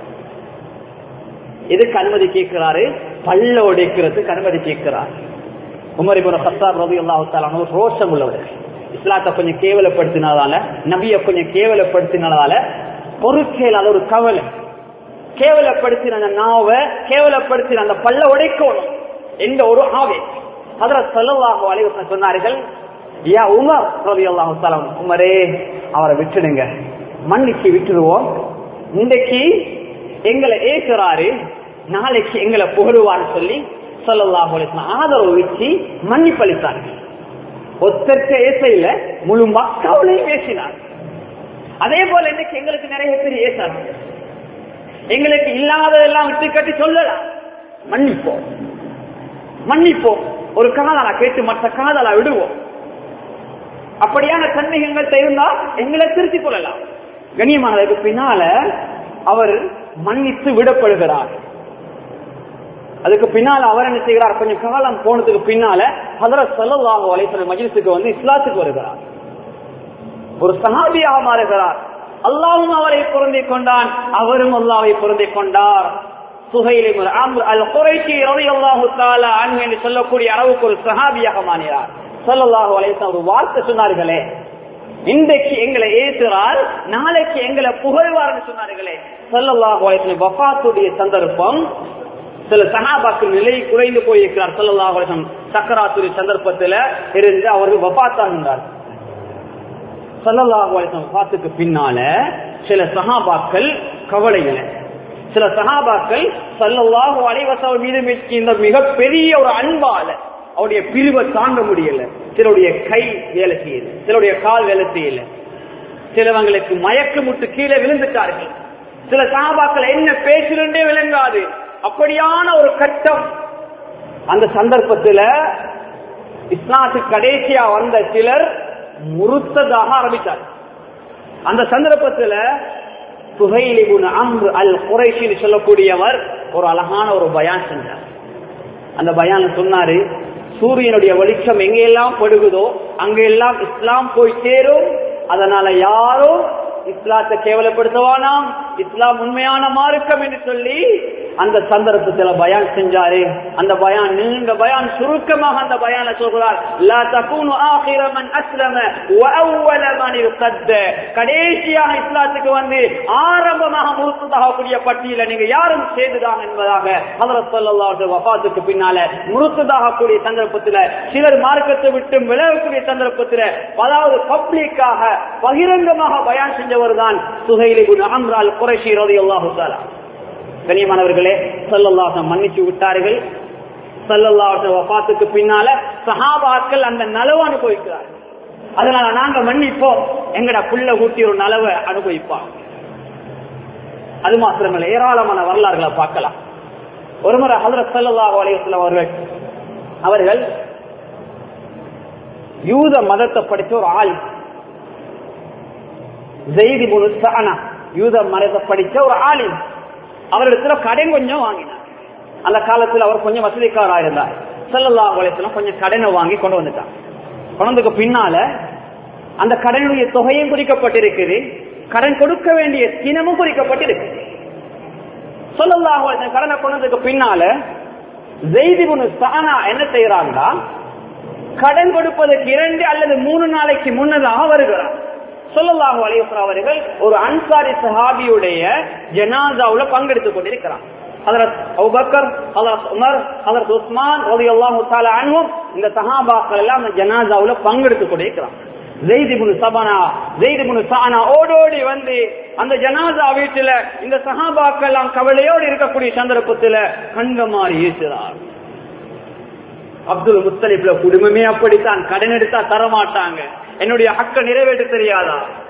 Speaker 1: எதுக்கு அனுமதி கேட்கிறாரு பல்ல உடைக்கிறதுக்கு அனுமதி கேட்கிறார் உமரிபுன் ஹத்தாப் ரவி அல்லாஹு ரோஷம் உள்ளவர் இஸ்லாத்தை கொஞ்சம் கேவலப்படுத்தினதால நபிய கொஞ்சம் கேவலப்படுத்தினதால பொருட்செயல் ஒரு கவலை கேவலப்படுத்தின அந்த நாவை கேவலப்படுத்தின அந்த பல்ல உடைக்கணும் எந்த ஒரு ஆவே அதில் சொல்லலாக அலைவசம் சொன்னார்கள் யா உமர் ரவி அல்லாஹு உமரே அவரை விட்டுடுங்க மன்னிச்சு விட்டுடுவோம் இன்றைக்கு எங்களை ஏசுறாரு நாளைக்கு எங்களை புகழுவான்னு சொல்லி சொல்லலாக ஆதரவு வச்சு மன்னிப்பளித்தார்கள் ஒத்தற்ற ஏசையில முழு மக்களையும் பேசினார் அதே போல இன்னைக்கு எங்களுக்கு நிறைய பேர் ஏசாங்க எங்களுக்கு இல்லாததெல்லாம் விட்டு கட்டி சொல்லலாம் மன்னிப்போம் மன்னிப்போம் ஒரு காதலா கேட்டு மற்ற காதலா விடுவோம் அப்படியான தன்மைகள்கிட்ட இருந்தா எங்களை திருத்திக் கொள்ளலாம் கண்ணியமானதுக்கு பின்னால அவர் மன்னித்து விடப்படுகிறார் அதுக்கு பின்னால அவர் என்ன செய்கிறார் கொஞ்சம் காலம் போனதுக்கு பின்னால ஹதரத் சல்லாஹு அலைசன மஜிலிசுக்கு வந்து இஸ்லாத்துக்கு வருகிறார் ஒரு சஹாபியாக மாறுகிறார் அல்லாவும் அவரை பொருந்தி கொண்டான் அவரும் அல்லாவை பொருந்தி கொண்டார் என்று சொல்லக்கூடிய அளவுக்கு ஒரு சஹாபியாக மாறினார் சொல்லல்லாஹு அலைசன் ஒரு வார்த்தை சொன்னார்களே இன்றைக்கு எங்களை ஏற்றுறார் நாளைக்கு எங்களை புகழ்வார்னு சொன்னார்களே சொல்லல்லாஹு அலைசன் வஃபாத்துடைய சந்தர்ப்பம் சில சகாபாக்கள் நிலை குறைந்து போயிருக்கிறார் சொல்லல்லாஹு அலைசன் சக்கராத்துடைய சந்தர்ப்பத்தில் இருந்து அவர்கள் வஃபாத்தாகின்றார் சல்லல்லாஹு அலைஹி பாத்துக்கு பின்னால சில சஹாபாக்கள் கவலையில சில சஹாபாக்கள் சல்லல்லாஹு அலைவசம் மீது இந்த மிகப்பெரிய ஒரு அன்பால அவருடைய பிரிவை தாங்க முடியல சிலருடைய கை வேலை செய்யல சிலருடைய கால் வேலை செய்யல சிலவங்களுக்கு மயக்க முட்டு கீழே விழுந்துட்டார்கள் சில சகாபாக்கள் என்ன பேசுறே விளங்காது அப்படியான ஒரு கட்டம் அந்த சந்தர்ப்பத்துல இஸ்லாத்துக்கு கடைசியா வந்த சிலர் முறுத்ததாக ஆரம்பித்தார் அந்த சந்தர்ப்பத்தில் சுகைலிபுன் அம்ரு அல் குறைஷின்னு சொல்லக்கூடியவர் ஒரு அழகான ஒரு பயான் செஞ்சார் அந்த பயான் சொன்னாரு சூரியனுடைய வெளிச்சம் எங்கெல்லாம் படுகுதோ அங்கெல்லாம் இஸ்லாம் போய் சேரும் அதனால யாரும் இஸ்லாத்தை கேவலப்படுத்துவானாம் இஸ்லாம் உண்மையான மார்க்கம் என்று சொல்லி அந்த சந்தர்ப்பத்தில் பயான் செஞ்சாரு அந்த பயான் நீண்ட பயான் சுருக்கமாக அந்த பயான சொல்கிறார் லா தகுனு ஆகிர மன் அஸ்லம வ அவ்வல மன் யுகத்த கடைசியாக இஸ்லாத்துக்கு வந்து ஆரம்பமாக முறுத்துதாகக்கூடிய பட்டியல நீங்க யாரும் சேர்ந்துதான் என்பதாக ஹதரத் ஸல்லல்லாஹு அலைஹி வஃபாத்துக்கு பின்னால முறுத்துதாகக்கூடிய சந்தர்ப்பத்தில் சிலர் மார்க்கத்தை விட்டு விலகக்கூடிய சந்தர்ப்பத்தில் அதாவது பப்ளிக்காக பகிரங்கமாக பயான் செஞ்சவர் தான் சுஹைலிபுன் அம்ரால் குறைஷி ரலியல்லாஹு தஆலா கண்ணியமானவர்களே சல்லல்லாஹம் மன்னிச்சு விட்டார்கள் சல்லல்லாஹ் வபாத்துக்கு பின்னால சஹாபாக்கள் அந்த நலவை அனுபவிக்கிறார்கள் அதனால நாங்க மன்னிப்போம் எங்கட புள்ள கூட்டி ஒரு நலவை அனுபவிப்பாங்க அது மாத்திரமல்ல ஏராளமான வரலாறுகளை பார்க்கலாம் ஒருமுறை ஹதரத் சல்லாஹ் அலையுஸ்லாம் அவர்கள் அவர்கள் யூத மதத்தை படிச்ச ஒரு ஆள் ஜெய்தி முனு சஹனா யூத மதத்தை படிச்ச ஒரு ஆளின் அவரிடத்துல கடன் கொஞ்சம் வாங்கினார் அந்த காலத்துல அவர் கொஞ்சம் வசதிக்காரா இருந்தார் செல்லல்லா வலைத்துல கொஞ்சம் கடனை வாங்கி கொண்டு வந்துட்டார் கொண்டதுக்கு பின்னால அந்த கடனுடைய தொகையும் குறிக்கப்பட்டிருக்குது கடன் கொடுக்க வேண்டிய தினமும் குறிக்கப்பட்டிருக்கு சொல்லல்லா கடனை கொண்டதுக்கு பின்னால ஜெய்திபுனு சானா என்ன செய்யறாங்கன்னா கடன் கொடுப்பதற்கு இரண்டு அல்லது மூணு நாளைக்கு முன்னதாக வருகிறார் சொல்லல்லாஹு அலையுஸ்ரா அவர்கள் ஒரு அன்சாரி சஹாபியுடைய ஜனாசாவுல பங்கெடுத்துக் கொண்டிருக்கிறார் ஹதரத் அபுபக்கர் ஹதரத் உமர் ஹதரத் உஸ்மான் ரலியல்லாஹு தஆலா அன்ஹும் இந்த சஹாபாக்கள் எல்லாம் அந்த ஜனாசாவுல பங்கெடுத்துக் கொண்டிருக்கிறார் ஜெய்திபுனு சபனா ஜெய்திபுனு சானா ஓடோடி வந்து அந்த ஜனாசா வீட்டுல இந்த சஹாபாக்கள் எல்லாம் கவலையோடு இருக்கக்கூடிய சந்தர்ப்பத்துல கண்கமாறி ஈசுறார் அப்துல் முத்தலிப்ல குடும்பமே அப்படித்தான் கடன் எடுத்தா தரமாட்டாங்க என்னுடைய ஹக்க நிறைவேற்ற தெரியாதா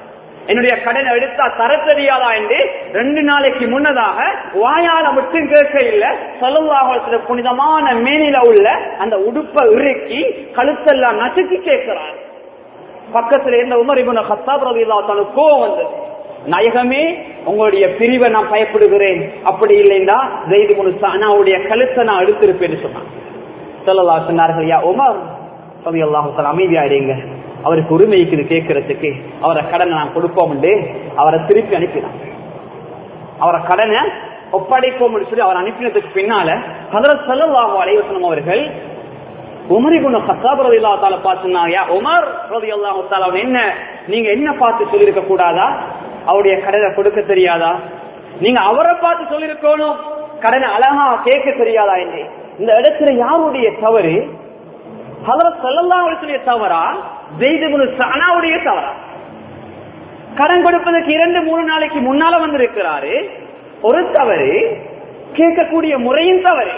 Speaker 1: என்னுடைய கடனை எடுத்தா தர தெரியாதா என்று ரெண்டு நாளைக்கு முன்னதாக வாயால மட்டும் கேட்க இல்ல சலுவாக புனிதமான மேனில உள்ள அந்த உடுப்பை இறுக்கி கழுத்தெல்லாம் நசுக்கி கேட்கிறார் பக்கத்துல இருந்த உமர் இபுன ஹத்தாப் ரவிதா தனக்கு கோவம் வந்தது நாயகமே உங்களுடைய பிரிவை நான் பயப்படுகிறேன் அப்படி இல்லைன்னா ஜெய்து முனு சானாவுடைய கழுத்தை நான் எடுத்திருப்பேன்னு சொன்னான் சொல்லலா சொன்னார்கள் யா உமர் ரவி அல்லாஹு அமைதியாயிடுங்க அவருக்கு உரிமை இருக்குது கேட்கறதுக்கு அவரை கடனை நான் கொடுப்போம் அவரை திருப்பி அனுப்பினான் அவரை கடனை ஒப்படைப்போம் சொல்லி அவர் அனுப்பினதுக்கு பின்னால ஹதரத் சல்லாஹு அலைவசனம் அவர்கள் உமரி குண ஹத்தாப் ரவி அல்லா தால பார்த்துனாயா உமர் ரவி அல்லாஹு தாலா என்ன நீங்க என்ன பார்த்து சொல்லியிருக்க கூடாதா அவருடைய கடனை கொடுக்க தெரியாதா நீங்க அவரை பார்த்து சொல்லியிருக்கணும் கடனை அழகா கேட்க தெரியாதா என்று இந்த இடத்துல யாருடைய தவறு ஹதரத் சல்லல்லா அலிசுடைய தவறா ஜெய்துபுனு சனாவுடைய தவறா கடன் கொடுப்பதற்கு இரண்டு மூணு நாளைக்கு முன்னால வந்திருக்கிறாரு ஒரு தவறு கேட்கக்கூடிய முறையும் தவறு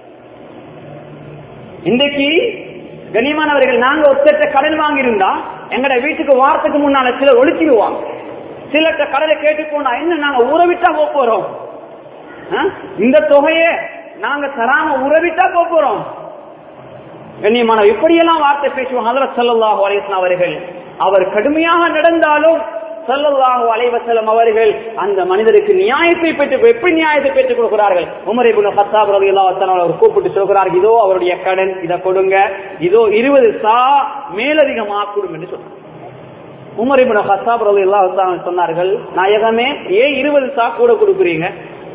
Speaker 1: இன்றைக்கு கண்ணியமானவர்கள் நாங்க ஒருத்தட்ட கடன் வாங்கியிருந்தா எங்கட வீட்டுக்கு வாரத்துக்கு முன்னால சிலர் ஒழிச்சிடுவாங்க சிலர்கிட்ட கடனை கேட்டு போனா என்ன நாங்க உறவிட்டா போக போறோம் இந்த தொகையை நாங்க தராம உறவிட்டா போக போறோம் கண்ணியமான இப்படியெல்லாம் வார்த்தை பேசுவோம் ஹதரத் சல்லாஹூ அலைவசன் அவர்கள் அவர் கடுமையாக நடந்தாலும் சல்லல்லாஹு அலைவசலம் அவர்கள் அந்த மனிதருக்கு நியாயத்தை பெற்று எப்படி நியாயத்தை பெற்றுக் கொடுக்கிறார்கள் உமரிபுல் ஹத்தாப் ரவி அவர் கூப்பிட்டு சொல்கிறார்கள் இதோ அவருடைய கடன் இதை கொடுங்க இதோ இருபது சா மேலதிகமா கொடுங்க என்று சொன்னார் உமரிபுல் ஹத்தாப் ரவி சொன்னார்கள் நாயகமே ஏன் இருபது சா கூட கொடுக்குறீங்க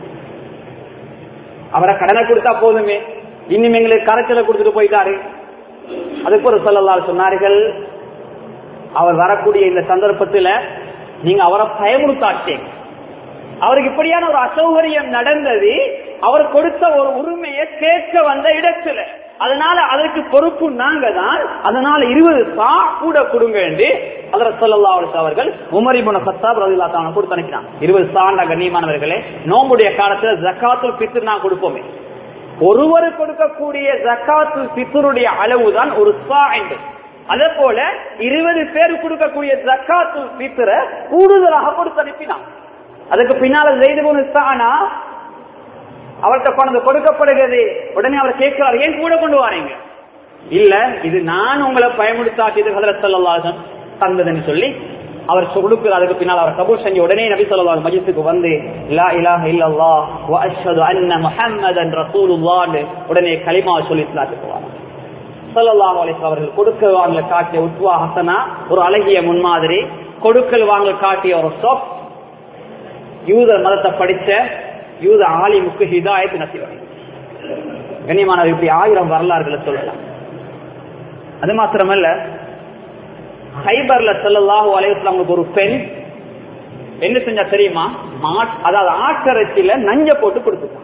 Speaker 1: அவரை கடனை கொடுத்தா போதுமே இன்னும் எங்களுக்கு கரைச்சலை கொடுத்துட்டு போயிட்டாரு அதுக்கு ஒரு சொல்லலால் சொன்னார்கள் அவர் வரக்கூடிய இந்த சந்தர்ப்பத்தில் நீங்க அவரை பயமுறுத்தாட்டீங்க அவருக்கு இப்படியான ஒரு அசௌகரியம் நடந்தது அவர் கொடுத்த ஒரு உரிமையை கேட்க வந்த இடத்துல அதனால அதற்கு பொறுப்பு நாங்க தான் அதனால இருபது சா கூட கொடுங்க என்று அதர் சொல்லல்லா அவர்கள் உமரிபுன சத்தாப் ரவிலா தான கொடுத்து அனுப்பினான் இருபது சாண்ட கண்ணியமானவர்களே நோம்புடைய காலத்துல ஜக்காத்துல் பித்து நான் கொடுப்போமே ஒருவர் கொடுக்கக்கூடிய ஜக்காத்து பித்தருடைய அளவுதான் ஒரு சா என்று அதே போல இருபது பேர் கொடுக்கக்கூடிய ஜக்காத்து பித்தர கூடுதலாக கொடுத்து அனுப்பினான் அதுக்கு பின்னால ஜெய்து சானா அவர்கிட்ட பணம் கொடுக்கப்படுகிறது உடனே அவர் கேட்கிறார் ஏன் கூட கொண்டு வரீங்க இல்ல இது நான் உங்களை பயமுடுத்தாக்கியது ஹதரத் சல்லாசன் தந்ததுன்னு சொல்லி அவர் கொடுக்கிறார் அதுக்கு பின்னால் அவர் கபூர் செஞ்சு உடனே நபி சொல்லலாம் மஜித்துக்கு வந்து லா இலாஹ இல்லல்லாஹ் வ அஷ்ஹது அன்ன முஹம்மதன் ரசூலுல்லாஹ் உடனே கலிமா சொல்லி இஸ்லாத்துக்கு வரார் ஸல்லல்லாஹு அலைஹி அவர்கள் கொடுக்கல் வாங்கல காட்டிய உத்வா ஹசனா ஒரு அழகிய முன்மாதிரி கொடுக்கல் வாங்கல் காட்டிய ஒரு சொப் யூத மதத்தை படிச்ச யூத ஆலிமுக்கு ஹிதாயத் நசிவரை கண்ணியமானவர் இப்படி ஆயிரம் வரலாறுகளை சொல்லலாம் அது மாத்திரமல்ல ஹைபர்ல செல்லல்லாஹு அலைவசம் ஒரு பெண் என்ன செஞ்சா தெரியுமா அதாவது ஆட்டரச்சில நஞ்ச போட்டு கொடுத்துட்டான்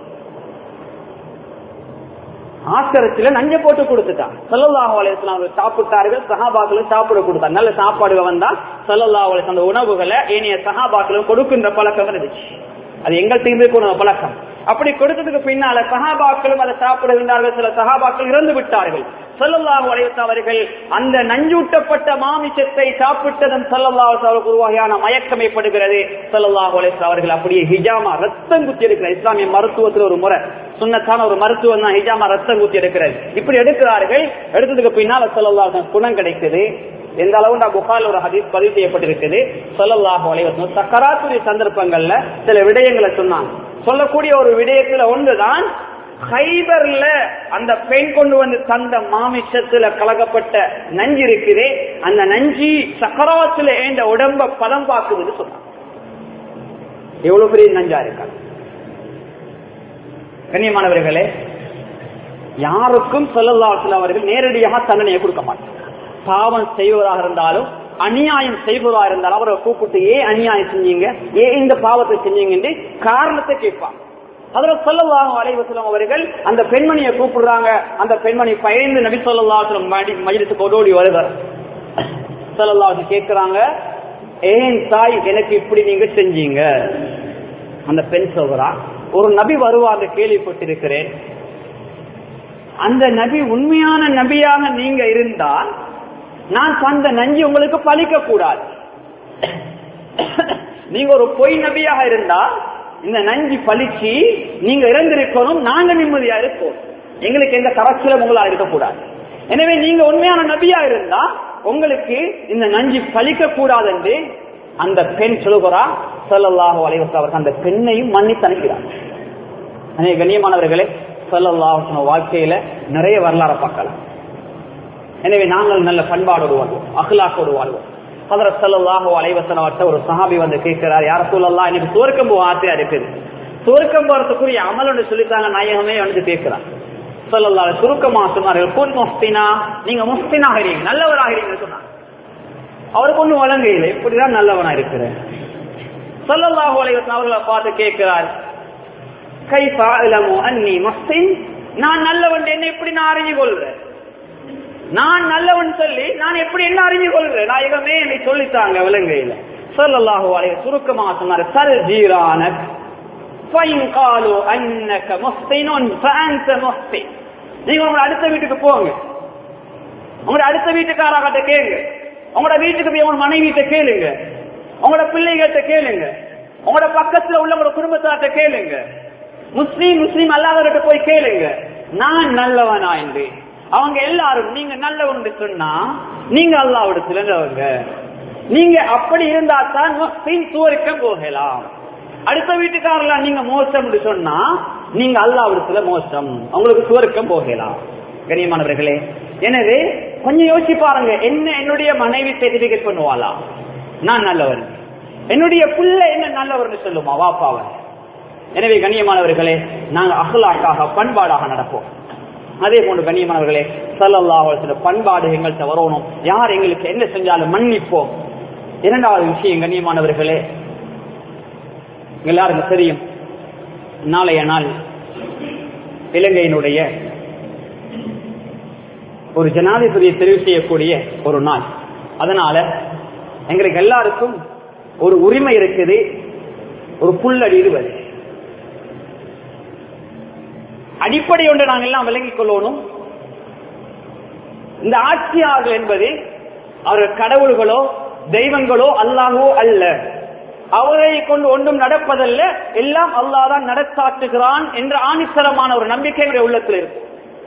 Speaker 1: ஆட்டரச்சில நஞ்ச போட்டு கொடுத்துட்டான் செல்லல்லாஹு அலைவசம் அவர்கள் சாப்பிட்டார்கள் சகாபாக்களும் சாப்பிட கொடுத்தாங்க நல்ல சாப்பாடு வந்தா செல்லல்லாஹு அலைவசம் அந்த உணவுகளை ஏனைய சகாபாக்களும் கொடுக்கின்ற பழக்கம் இருந்துச்சு அது எங்கள் தீர்ந்து கொண்ட பழக்கம் அப்படி கொடுத்ததுக்கு பின்னால சகாபாக்களும் அதை சாப்பிடுகின்றார்கள் சில சகாபாக்கள் இறந்து விட்டார்கள் சொல்லல்லாஹு அலைவச அவர்கள் அந்த நஞ்சூட்டப்பட்ட மாமிசத்தை சாப்பிட்டதன் சொல்லல்லாஹு அவருக்கு ஒரு வகையான மயக்கம் ஏற்படுகிறது சொல்லல்லாஹு அலைவச அவர்கள் அப்படியே ஹிஜாமா ரத்தம் குத்தி எடுக்கிற இஸ்லாமிய மருத்துவத்தில் ஒரு முறை சுண்ணத்தான ஒரு மருத்துவம் தான் ஹிஜாமா ரத்தம் குத்தி எடுக்கிறது இப்படி எடுக்கிறார்கள் எடுத்ததுக்கு பின்னால் சொல்லல்லாஹு குணம் கிடைக்குது எந்த அளவு நான் புகால் ஒரு ஹதீஸ் பதிவு செய்யப்பட்டிருக்குது சொல்லல்லாஹு அலைவசம் சக்கராத்துரிய சந்தர்ப்பங்கள்ல சில விடயங்களை சொன்னாங்க சொல்லக்கூடிய ஒரு விடயத்துல ஒன்றுதான் ஹைபர்ல அந்த பெண் கொண்டு வந்து தந்த மாமிசத்துல கலகப்பட்ட நஞ்சு இருக்குது அந்த நஞ்சி சக்கராத்துல ஏண்ட உடம்ப பதம் பார்க்குதுன்னு சொன்னாங்க எவ்வளவு பெரிய நஞ்சா இருக்கா கண்ணியமானவர்களே யாருக்கும் சொல்லல்லாத்துல அவர்கள் நேரடியாக தண்டனையை கொடுக்க மாட்டாங்க பாவம் செய்வதாக இருந்தாலும் அநியாயம் செய்வதாக இருந்தாலும் அவரை கூப்பிட்டு ஏன் அநியாயம் செஞ்சீங்க ஏன் இந்த பாவத்தை செஞ்சீங்க காரணத்தை கேட்பாங்க அதுல சொல்லலாகும் அலைவசலம் அவர்கள் அந்த பெண்மணியை கூப்பிடுறாங்க அந்த பெண்மணி பயந்து நபி சொல்லலாசலம் மஜிலிசுக்கு ஓடோடி வருகிறார் சொல்லலாசம் கேட்கிறாங்க ஏன் தாய் எனக்கு இப்படி நீங்க செஞ்சீங்க அந்த பெண் சொல்றா ஒரு நபி வருவாங்க கேள்விப்பட்டிருக்கிறேன் அந்த நபி உண்மையான நபியாக நீங்க இருந்தால் நான் தந்த நஞ்சு உங்களுக்கு பலிக்க கூடாது நீங்க ஒரு பொய் நபியாக இருந்தா இந்த நஞ்சு பழிச்சு நீங்க இறந்திருக்கணும் நாங்க நிம்மதியா இருப்போம் எங்களுக்கு எந்த கரச்சிலும் உங்களால் இருக்கக்கூடாது எனவே நீங்க உண்மையான நபியா இருந்தா உங்களுக்கு இந்த நஞ்சு பழிக்க கூடாது என்று அந்த பெண் சொல்லுகிறா சொல்லல்லாஹு அலைவசம் அவர்கள் அந்த பெண்ணையும் மன்னித்து அனுப்பினார் அநேக கண்ணியமானவர்களே சொல்லல்லாஹ் வாழ்க்கையில நிறைய வரலாறு பார்க்கலாம் எனவே நாங்கள் நல்ல பண்பாடோடு வாழ்வோம் அகலாக்கோடு வாழ்வோம் ஹதரத் ஸல்லல்லாஹு அலைஹி வஸல்லம் அவர்ட்ட ஒரு சஹாபி வந்து கேட்கிறார் யார் ரசூலல்லாஹ் எனக்கு சுவர்க்கம் போக ஆசையா இருக்குது சுவர்க்கம் போறதுக்குரிய அமல் ஒன்று சொல்லித்தாங்க நாயகமே வந்து கேட்கிறார் ஸல்லல்லாஹு அலைஹி சுருக்கமா சொன்னார்கள் குன் முஃப்தினா நீங்க முஃப்தினாகிறீங்க நல்லவராகிறீங்க சொன்னாங்க அவருக்கு ஒன்றும் வழங்கையில் இப்படிதான் நல்லவனா இருக்கிறேன் ஸல்லல்லாஹு அலைஹி வஸல்லம் அவர்களை பார்த்து கேட்கிறார் கைஃப அலமு அன்னி முஃப்தின் நான் நல்லவன் என்ன எப்படி நான் அறிஞ்சு கொள்றேன் நான் நல்லவன் சொல்லி நான் எப்படி என்ன அறிஞ்சு கொள்கிறேன் நாயகமே என்னை சொல்லித்தாங்க விலங்கையில சொல்லல்லாஹு அலைய சுருக்கமா சொன்னார் சல் ஜீரானக் ஃபைன் காலு அன்னக முஃப்தினுன் ஃபஅன்த முஃப்தின் நீங்க உங்களோட அடுத்த வீட்டுக்கு போங்க உங்களோட அடுத்த வீட்டுக்காராகிட்ட கேளுங்க உங்களோட வீட்டுக்கு போய் உங்க மனைவிட்ட கேளுங்க உங்களோட பிள்ளைகிட்ட கேளுங்க உங்களோட பக்கத்துல உள்ள உங்களோட குடும்பத்தார்ட்ட கேளுங்க முஸ்லீம் முஸ்லீம் அல்லாதவர்கிட்ட போய் கேளுங்க நான் நல்லவனா என்று அவங்க எல்லாரும் நீங்க நல்லவங்க சொன்னா நீங்க அல்லாவிடத்துல நல்லவங்க நீங்க அப்படி இருந்தா தான் முஸ்லீம் சுவருக்க போகலாம் அடுத்த வீட்டுக்காரலாம் நீங்க மோசம் சொன்னா நீங்க அல்லாவிடத்துல மோசம் உங்களுக்கு சுவருக்கம் போகலாம் கண்ணியமானவர்களே எனவே கொஞ்சம் யோசிச்சு பாருங்க என்ன என்னுடைய மனைவி சர்டிபிகேட் பண்ணுவாளா நான் நல்லவர் என்னுடைய புள்ள என்ன நல்லவர்னு சொல்லுமா வாப்பாவன் எனவே கண்ணியமானவர்களே நாங்கள் அகலாக்காக பண்பாடாக நடப்போம் அதே போன்று கண்ணியமானவர்களே சல்லல்லாஹ் பண்பாடு எங்கள்கிட்ட வரணும் யார் எங்களுக்கு என்ன செஞ்சாலும் மன்னிப்போம் இரண்டாவது விஷயம் கண்ணியமானவர்களே எல்லாருக்கும் தெரியும் நாளைய நாள் இலங்கையினுடைய ஒரு ஜனாதிபதியை தெரிவு செய்யக்கூடிய ஒரு நாள் அதனால எங்களுக்கு எல்லாருக்கும் ஒரு உரிமை இருக்குது ஒரு புல்லடிடுவது அடிப்படை ஒன்று நாங்கள் எல்லாம் விளங்கிக் கொள்ளணும் இந்த ஆட்சியாளர்கள் என்பது அவர்கள் கடவுள்களோ தெய்வங்களோ அல்லாஹோ அல்ல அவரை கொண்டு ஒன்றும் நடப்பதல்ல எல்லாம் அல்லாஹ் தான் நடத்தாட்டுகிறான் என்ற ஆணித்தரமான ஒரு நம்பிக்கை எங்களுடைய உள்ளத்தில் இருக்கு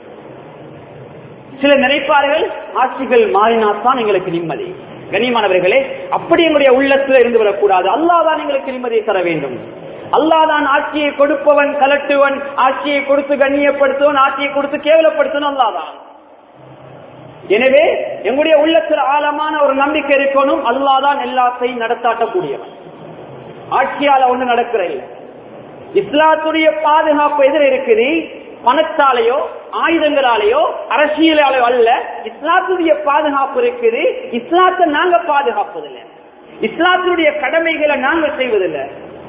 Speaker 1: சில நினைப்பார்கள் ஆட்சிகள் மாறினால்தான் எங்களுக்கு நிம்மதி கனிமானவர்களே அப்படி எங்களுடைய உள்ளத்தில் இருந்து விடக்கூடாது அல்லாஹ் தான் எங்களுக்கு நிம்மதியை தர வேண்டும் அல்லாதான் ஆட்சியை கொடுப்பவன் கலட்டுவன் ஆட்சியை கொடுத்து கண்ணியப்படுத்துவன் ஆட்சியை கொடுத்து கேவலப்படுத்துவன் அல்லாதான் எனவே எங்களுடைய உள்ளத்தில் ஆழமான ஒரு நம்பிக்கை இருக்கணும் அல்லாதான் எல்லாத்தையும் நடத்தாட்டக்கூடியவன் ஆட்சியால ஒண்ணு நடக்கிற இல்லை இஸ்லாத்துடைய பாதுகாப்பு எதிர இருக்குது பணத்தாலேயோ ஆயுதங்களாலேயோ அரசியலாலேயோ அல்ல இஸ்லாத்துடைய பாதுகாப்பு இருக்குது இஸ்லாத்தை நாங்க பாதுகாப்பதில்லை இஸ்லாத்தினுடைய கடமைகளை நாங்க செய்வதில்லை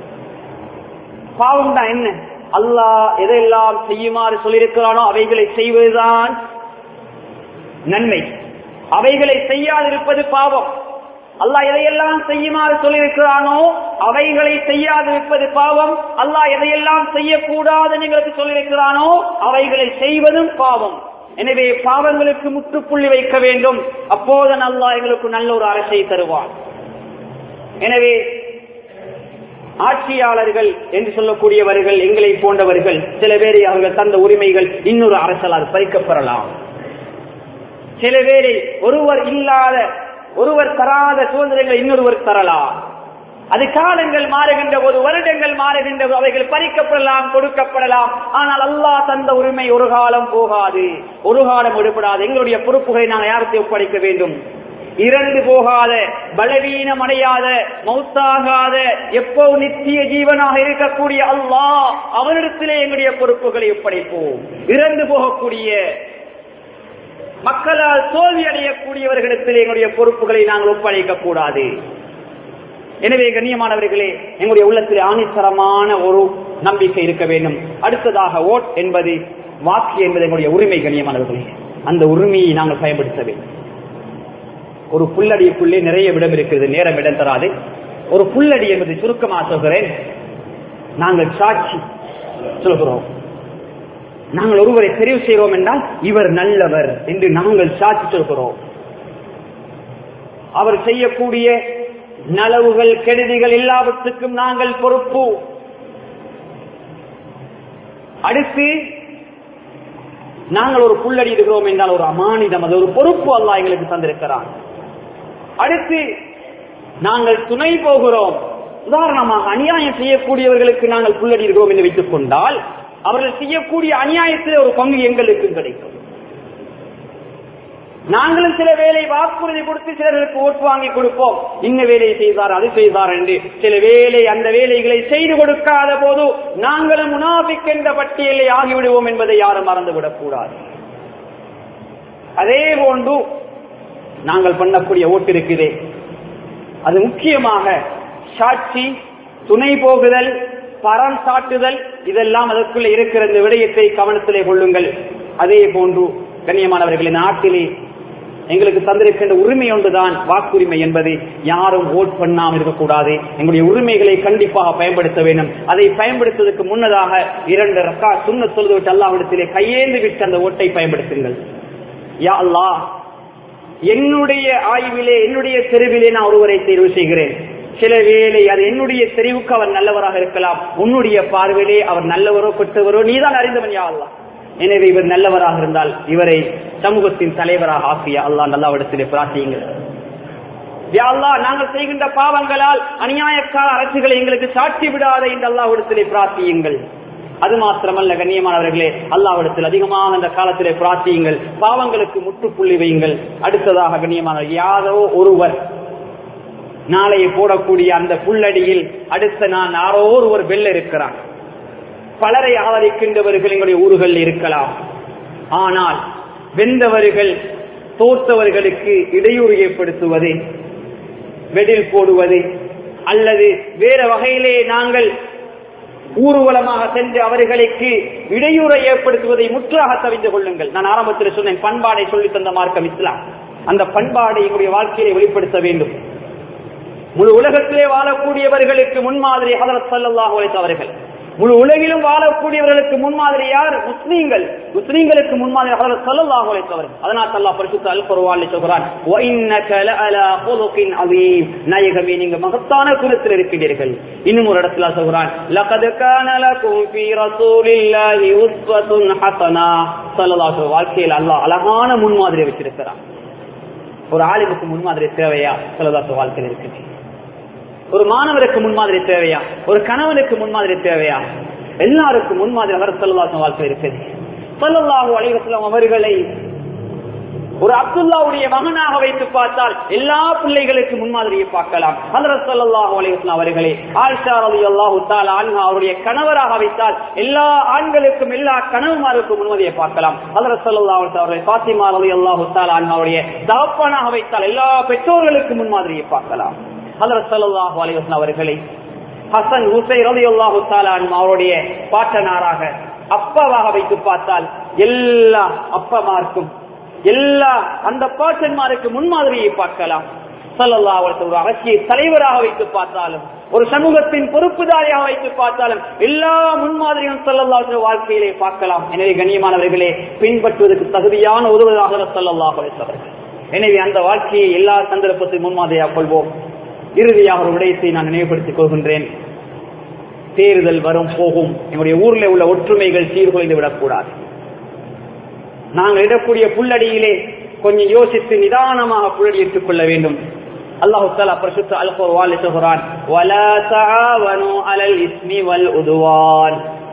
Speaker 1: பாவம் தான் என்ன அல்லாஹ் எதையெல்லாம் செய்யுமாறு சொல்லியிருக்கிறானோ அவைகளை செய்வதுதான் நன்மை அவைகளை செய்யாதிருப்பது பாவம் அல்லாஹ் எதையெல்லாம் செய்யுமாறு சொல்லியிருக்கிறானோ அவைகளை செய்யாதிருப்பது பாவம் அல்லாஹ் எதையெல்லாம் செய்யக்கூடாது எங்களுக்கு சொல்லியிருக்கிறானோ அவைகளை செய்வதும் பாவம் எனவே பாவங்களுக்கு முற்றுப்புள்ளி வைக்க வேண்டும் அப்போது அல்லாஹ் எங்களுக்கு நல்ல ஒரு அரசை தருவான் எனவே ஆட்சியாளர்கள் என்று சொல்லக்கூடியவர்கள் எங்களை போன்றவர்கள் சில பேரை அவர்கள் தந்த உரிமைகள் இன்னொரு அரசலால் பறிக்கப்பெறலாம் சில பேரை ஒருவர் இல்லாத ஒருவர் தராத சுதந்திரங்களை இன்னொருவர் தரலாம் அது காலங்கள் மாறுகின்ற போது வருடங்கள் மாறுகின்ற போது அவைகள் பறிக்கப்படலாம் கொடுக்கப்படலாம் ஆனால் அல்லாஹ் தந்த உரிமை ஒரு காலம் போகாது ஒரு காலம் விடுபடாது எங்களுடைய பொறுப்புகளை நாங்கள் யாருக்கு ஒப்படைக்க வேண்டும் இறந்து போகாத பலவீனம் அடையாத மௌத்தாகாத எப்போ நித்திய ஜீவனாக இருக்கக்கூடிய அல்லாஹ் அவனிடத்திலே எங்களுடைய பொறுப்புகளை ஒப்படைப்போம் இறந்து போகக்கூடிய மக்களால் தோல்வி அடையக்கூடியவர்களிடத்தில் எங்களுடைய பொறுப்புகளை நாங்கள் ஒப்படைக்க கூடாது எனவே கண்ணியமானவர்களே எங்களுடைய உள்ளத்தில் ஆணித்தரமான ஒரு நம்பிக்கை இருக்க வேண்டும் அடுத்ததாக ஓட் என்பது வாக்கு என்பது எங்களுடைய உரிமை கண்ணியமானவர்களே அந்த உரிமையை நாங்கள் பயன்படுத்த வேண்டும் ஒரு புல்லடிக்குள்ளே நிறைய இடம் இருக்கிறது நேரம் இடம் தராது ஒரு புல்லடி என்பது சுருக்கமாக சொல்கிறேன் நாங்கள் சாட்சி சொல்கிறோம் நாங்கள் ஒருவரை தெரிவு செய்கிறோம் என்றால் இவர் நல்லவர் என்று நாங்கள் சாட்சி சொல்கிறோம் அவர் செய்யக்கூடிய நலவுகள் கெடுதிகள் எல்லாவற்றுக்கும் நாங்கள் பொறுப்பு அடுத்து நாங்கள் ஒரு புள்ளடி இருக்கிறோம் என்றால் ஒரு அமானிதம் அது ஒரு பொறுப்பு அல்லாஹ் எங்களுக்கு தந்திருக்கிறான் அடுத்து நாங்கள் துணை போகிறோம் உதாரணமாக அநியாயம் செய்யக்கூடியவர்களுக்கு நாங்கள் புள்ளடி இருக்கிறோம் என்று வைத்துக் கொண்டால் அவர்கள் செய்யக்கூடிய அநியாயத்தில் ஒரு பங்கு எங்களுக்கு கிடைக்கும் நாங்களும் சில வேலை வாக்குறுதி கொடுத்து சிலருக்கு ஓட்டு வாங்கி கொடுப்போம் இந்த வேலையை செய்தார் அது செய்தார் என்று சில வேலை அந்த வேலைகளை செய்து கொடுக்காத போது நாங்களும் முனாபிக் என்ற பட்டியலை ஆகிவிடுவோம் என்பதை யாரும் மறந்துவிடக் கூடாது அதே போன்று நாங்கள் பண்ணக்கூடிய ஓட்டு இருக்குதே அது முக்கியமாக சாட்சி துணை போகுதல் பரம் சாட்டுதல் இதெல்லாம் அதற்குள்ள இருக்கிற இந்த விடயத்தை கவனத்திலே கொள்ளுங்கள் அதே போன்று கண்ணியமானவர்களை நாட்டிலே எங்களுக்கு தந்திருக்கின்ற உரிமை ஒன்றுதான் வாக்குரிமை என்பது யாரும் ஓட் பண்ணாமல் இருக்கக்கூடாது எங்களுடைய உரிமைகளை கண்டிப்பாக பயன்படுத்த வேண்டும் அதை பயன்படுத்துவதற்கு முன்னதாக இரண்டு ரக்கா சுண்ண சொல்வது விட்டு அல்லாவிடத்திலே கையேந்து விட்டு அந்த ஓட்டை பயன்படுத்துங்கள் யா அல்லாஹ் என்னுடைய ஆய்விலே என்னுடைய தெருவிலே நான் ஒருவரை தேர்வு செய்கிறேன் சில வேளை அது என்னுடைய தெரிவுக்கு அவர் நல்லவராக இருக்கலாம் உன்னுடைய பார்வையிலே அவர் நல்லவரோ கெட்டவரோ நீதான் அறிந்தவன் யா அல்லாஹ் எனவே இவர் நல்லவராக இருந்தால் இவரை சமூகத்தின் தலைவராக ஆக்கிய அல்லாஹ் நல்லாவிடத்திலே பிரார்த்தியுங்கள் யா அல்லாஹ் நாங்கள் செய்கின்ற பாவங்களால் அநியாயக்கார அரசுகளை எங்களுக்கு சாட்சி விடாத இந்த அல்லாஹ்விடத்திலே பிரார்த்தியுங்கள் அது மாத்திரமல்ல கண்ணியமானவர்களே அல்லாவிடத்தில் அதிகமாக இந்த காலத்திலே பிரார்த்தியுங்கள் பாவங்களுக்கு முற்றுப்புள்ளி வையுங்கள் அடுத்ததாக கண்ணியமான யாரோ ஒருவர் நாளைய போடக்கூடிய அந்த புல்லடியில் அடுத்த நான் யாரோ ஒருவர் வெல்ல இருக்கிறான் பலரை ஆதரிக்கின்றவர்கள் எங்களுடைய ஊர்களில் இருக்கலாம் ஆனால் வென்றவர்கள் தோற்றவர்களுக்கு இடையூறு ஏற்படுத்துவது வெடில் போடுவது அல்லது வேற வகையிலே நாங்கள் ஊர்வலமாக சென்று அவர்களுக்கு இடையூறை ஏற்படுத்துவதை முற்றாக தவிந்து கொள்ளுங்கள் நான் ஆரம்பத்தில் சொன்னேன் பண்பாடை சொல்லி தந்த மார்க்கம் இஸ்லாம் அந்த பண்பாடை எங்களுடைய வாழ்க்கையை வெளிப்படுத்த வேண்டும் முழு உலகத்திலே வாழக்கூடியவர்களுக்கு முன்மாதிரி ஹதரத் சல்லாஹ் அவர்கள் முழு உலகிலும் வாழக்கூடியவர்களுக்கு முன்மாதிரி யார் முஸ்லீம்கள் முஸ்லீம்களுக்கு முன்மாதிரி ஹதரத் சல்லாஹ் அவர்கள் அதனால் அல்லாஹ் பரிசுத்த அல் குர்ஆனில் சொல்கிறான் "வ இன்னக லஅலா குலுகின் அதீம்." நாயகமே நீங்க மகத்தான குலத்தில் இருக்கிறீர்கள் இன்னும் ஒரு இடத்துல சொல்கிறான் லகத் கான லகும் ஃபீ ரசூலில்லாஹி உஸ்வத்துன் ஹஸனா ஸல்லல்லாஹு அலைஹி வாழ்க்கையில் அல்லாஹ் அழகான முன்மாதிரி வச்சிருக்கிறான் ஒரு ஆளுக்கு முன்மாதிரி தேவையா ஸல்லல்லாஹு வாழ்க்கையில் இருக்குது ஒரு மாணவருக்கு முன்மாதிரி தேவையா ஒரு கணவனுக்கு முன்மாதிரி தேவையா எல்லாருக்கும் முன்மாதிரி அவர் சொல்லலாசம் வாழ்க்கை இருக்குது சொல்லல்லாஹு அலைவசலம் அவர்களை ஒரு அப்துல்லாவுடைய மகனாக வைத்து பார்த்தால் எல்லா பிள்ளைகளுக்கு முன்மாதிரியை பார்க்கலாம் ஹதரத் ஸல்லல்லாஹு அலைஹி வஸல்லம் அவர்களே ஆயிஷா ரலியல்லாஹு தஆலா அன்ஹா அவருடைய கணவராக வைத்தால் எல்லா ஆண்களுக்கும் எல்லா கணவன்மாருக்கும் முன்மாதிரியை பார்க்கலாம் ஹதரத் ஸல்லல்லாஹு அலைஹி வஸல்லம் அவர்களை ஃபாத்திமா ரலியல்லாஹு தஆலா அன்ஹா அவருடைய தகப்பனாக வைத்தால் எல்லா பெற்றோர்களுக்கு முன்மாதிரியை பார்க்கலாம் ஹதரத் ஸல்லல்லாஹு அலைஹி வஸல்லம் அவர்களை ஹசன் ஹுசைன் ரலியல்லாஹு தஆலா அன்ஹு அவருடைய பாட்டனாராக அப்பாவாக வைத்து பார்த்தால் எல்லா அப்பமார்க்கும் எல்லா அந்த பாட்டன்மாருக்கு முன்மாதிரியை பார்க்கலாம் சல்லல்லா ஒரு அரசிய தலைவராக வைத்து பார்த்தாலும் ஒரு சமூகத்தின் பொறுப்புதாரியாக வைத்து பார்த்தாலும் எல்லா முன்மாதிரியும் சல்லல்லா வாழ்க்கையிலே பார்க்கலாம் எனவே கண்ணியமானவர்களே பின்பற்றுவதற்கு தகுதியான ஒருவராக சல்லல்லா அவர்கள் எனவே அந்த வாழ்க்கையை எல்லா சந்தர்ப்பத்தையும் முன்மாதிரியாக கொள்வோம் இறுதியாக ஒரு விடயத்தை நான் நினைவுபடுத்திக் கொள்கின்றேன் தேர்தல் வரும் போகும் எங்களுடைய ஊரில் உள்ள ஒற்றுமைகள் சீர்குலைந்து விடக்கூடாது நாங்கள் இடக்கூடிய புல்லடியிலே கொஞ்சம் யோசித்து நிதானமாக புல்லடியிட்டுக் கொள்ள வேண்டும் அல்லாஹு தாலா பிரசுத்த அல் குர்ஆன் சொல்கிறான் வலா தஆவனு அலல் இஸ்மி வல் உதுவான்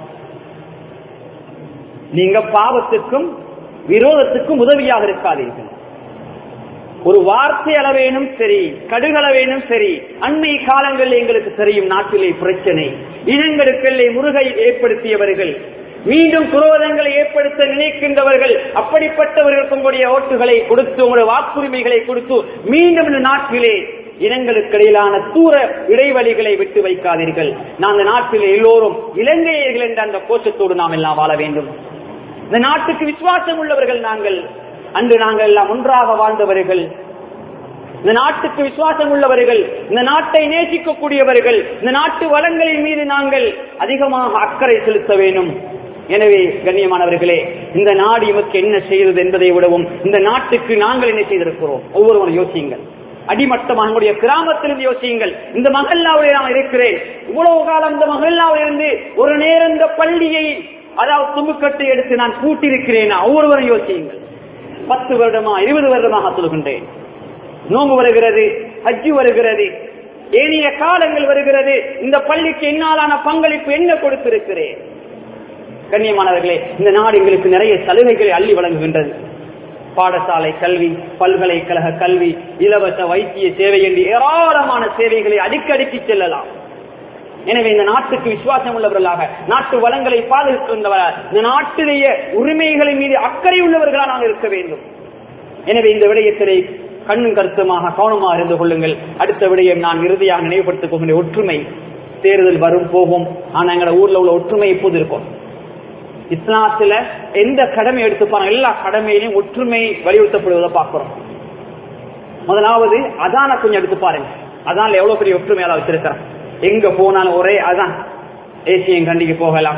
Speaker 1: நீங்க பாவத்துக்கும் விரோதத்துக்கும் உதவியாக இருக்காதீர்கள் ஒரு வார்த்தை அளவேனும் சரி கடுகளவேனும் சரி அண்மை காலங்களில் எங்களுக்கு தெரியும் நாட்டிலே பிரச்சனை இனங்களுக்குள்ளே முருகை ஏற்படுத்தியவர்கள் மீண்டும் குரோதங்களை ஏற்படுத்த நினைக்கின்றவர்கள் அப்படிப்பட்டவர்களுக்கு உங்களுடைய ஓட்டுகளை கொடுத்து உங்களுடைய வாக்குரிமைகளை கொடுத்து மீண்டும் இந்த நாட்டிலே இனங்களுக்கு இடையிலான தூர இடைவெளிகளை விட்டு வைக்காதீர்கள் நான் அந்த நாட்டில் எல்லோரும் இலங்கையர்கள் என்ற அந்த கோஷத்தோடு நாம் எல்லாம் வாழ வேண்டும் இந்த நாட்டுக்கு விசுவாசம் உள்ளவர்கள் நாங்கள் அன்று நாங்கள் எல்லாம் ஒன்றாக வாழ்ந்தவர்கள் இந்த நாட்டுக்கு விசுவாசம் உள்ளவர்கள் இந்த நாட்டை நேசிக்கக்கூடியவர்கள் இந்த நாட்டு வளங்களின் மீது நாங்கள் அதிகமாக அக்கறை செலுத்த வேண்டும் எனவே கண்ணியமானவர்களே இந்த நாடு இவருக்கு என்ன செய்தது என்பதை விடவும் இந்த நாட்டுக்கு நாங்கள் என்ன செய்திருக்கிறோம் ஒவ்வொருவரும் யோசியுங்கள் அடிமட்டமாக என்னுடைய கிராமத்திலிருந்து யோசியுங்கள் இந்த மகல்லாவிலே நான் இருக்கிறேன் இவ்வளவு காலம் இந்த மகல்லாவில் இருந்து ஒரு நேரம் இந்த பள்ளியை அதாவது தும்புக்கட்டை எடுத்து நான் கூட்டியிருக்கிறேன் ஒவ்வொருவரும் யோசியுங்கள் பத்து வருடமா இருபது வருடமாக சொல்கின்றேன் நோம்பு வருகிறது ஹஜ்ஜு வருகிறது ஏனைய காலங்கள் வருகிறது இந்த பள்ளிக்கு என்னாலான பங்களிப்பு என்ன கொடுத்திருக்கிறேன் கண்ணியமானவர்களே இந்த நாடு எங்களுக்கு நிறைய சலுகைகளை அள்ளி வழங்குகின்றது பாடசாலை கல்வி பல்கலைக்கழக கல்வி இலவச வைத்திய சேவை என்று ஏராளமான சேவைகளை அடிக்கடிக்கு செல்லலாம் எனவே இந்த நாட்டுக்கு விசுவாசம் உள்ளவர்களாக நாட்டு வளங்களை பாதுகாக்கின்றவர் இந்த நாட்டிலேயே உரிமைகளின் மீது அக்கறை உள்ளவர்களாக நாங்கள் இருக்க வேண்டும் எனவே இந்த விடயத்திலே கண்ணும் கருத்துமாக கவனமாக இருந்து கொள்ளுங்கள் அடுத்த விடயம் நான் இறுதியாக நினைவுபடுத்திக் கொள்கின்ற ஒற்றுமை தேர்தல் வரும் போகும் ஆனா எங்களோட ஊர்ல உள்ள ஒற்றுமை எப்போது இருக்கும் இஸ்லாத்துல எந்த கடமை எடுத்து பாருங்க எல்லா கடமையிலையும் ஒற்றுமை வலியுறுத்தப்படுவதை பார்க்கிறோம் முதலாவது அதான கொஞ்சம் எடுத்து பாருங்க அதான்ல எவ்வளவு பெரிய ஒற்றுமையால வச்சிருக்கிறோம் எங்க போனாலும் ஒரே அதான் ஏசியன் கண்டிக்கு போகலாம்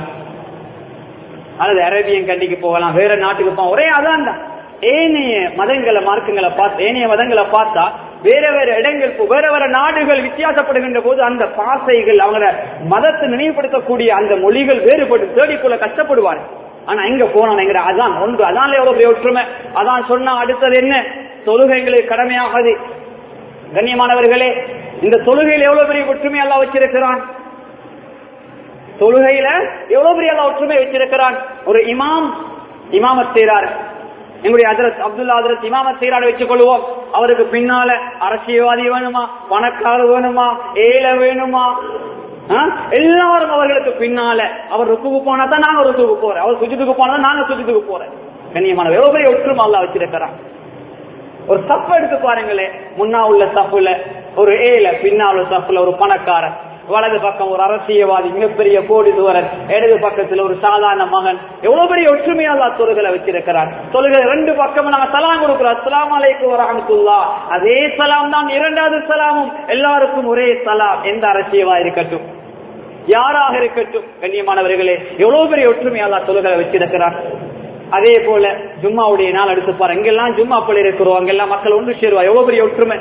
Speaker 1: அல்லது அரேபியன் கண்டிக்கு போகலாம் வேற நாட்டுக்கு போகலாம் ஒரே அதான் தான் ஏனைய மதங்களை மார்க்கங்களை பார்த்து ஏனைய மதங்களை பார்த்தா வேற வேற இடங்கள் போ- வேற வேற நாடுகள் வித்தியாசப்படுகின்ற போது அந்த பாசைகள் அவங்களோட மதத்தை நினைவுபடுத்தக்கூடிய அந்த மொழிகள் வேறுபட்டு தேடிக்கொள்ள கஷ்டப்படுவார் ஆனா எங்க போனோம் எங்கிற அதான் ஒன்று அதான்ல எவ்வளவு பெரிய ஒற்றுமை அதான் சொன்னா அடுத்தது என்ன தொழுகைங்களுக்கு கடமையாகாது கண்ணியமானவர்களே இந்த தொழுகையில் எவ்வளவு பெரிய ஒற்றுமை எல்லாம் வச்சிருக்கிறான் தொழுகையில எவ்வளவு பெரிய அல்லாஹ் ஒற்றுமை வச்சிருக்கிறான் ஒரு இமாம் இமாமத் செய்றார் எங்களுடைய ஹஜரத் அப்துல்லா ஹஜரத் இமாமத் செய்றாரு வச்சுக் கொள்வோம் அவருக்கு பின்னால அரசியல்வாதி வேணுமா பணக்காரர் வேணுமா ஏழை வேணுமா ஆ? எல்லாரும் அவர்களுக்கு பின்னால அவர் ருக்குக்கு போனா தான் நாங்க ருக்குக்கு போறோம் அவர் சுஜித்துக்கு போனா தான் நாங்க சுஜித்துக்கு போறோம் கண்ணியமான எவ்வளவு பெரிய ஒற்றுமை அல்லாஹ் வச்சிருக்கிறான் ஒரு சப்பு எடுத்து பாருங்களேன் முன்னா உள்ள சப்புல ஒரு ஏழை பின்னா உள்ள சப்புல ஒரு பணக்காரன் வலது பக்கம் ஒரு அரசியல்வாதி மிகப்பெரிய கோடிதுவரன் இடது பக்கத்துல ஒரு சாதாரண மகன் எவ்வளவு பெரிய ஒற்றுமையா அல்லா தொழுகளை வச்சிருக்கிறார் தொழுகை ரெண்டு பக்கமும் நாங்க சலாம் கொடுக்கிறோம் அஸ்லாம் அலைக்கும் வரஹமத்துல்லா அதே சலாம் தான் இரண்டாவது சலாமும் எல்லாருக்கும் ஒரே சலாம் எந்த அரசியலா இருக்கட்டும் யாராக இருக்கட்டும் கண்ணியமானவர்களே எவ்வளவு பெரிய ஒற்றுமையா அல்லா தொழுகளை வச்சிருக்கிறார் அதே போல ஜும்மாவுடைய நாள் எடுத்து பாரு எங்கெல்லாம் ஜும்மா பள்ளி இருக்கிறோம் அங்கெல்லாம் மக்கள் ஒன்று சேருவா எவ்வளவு பெரிய ஒற்றுமை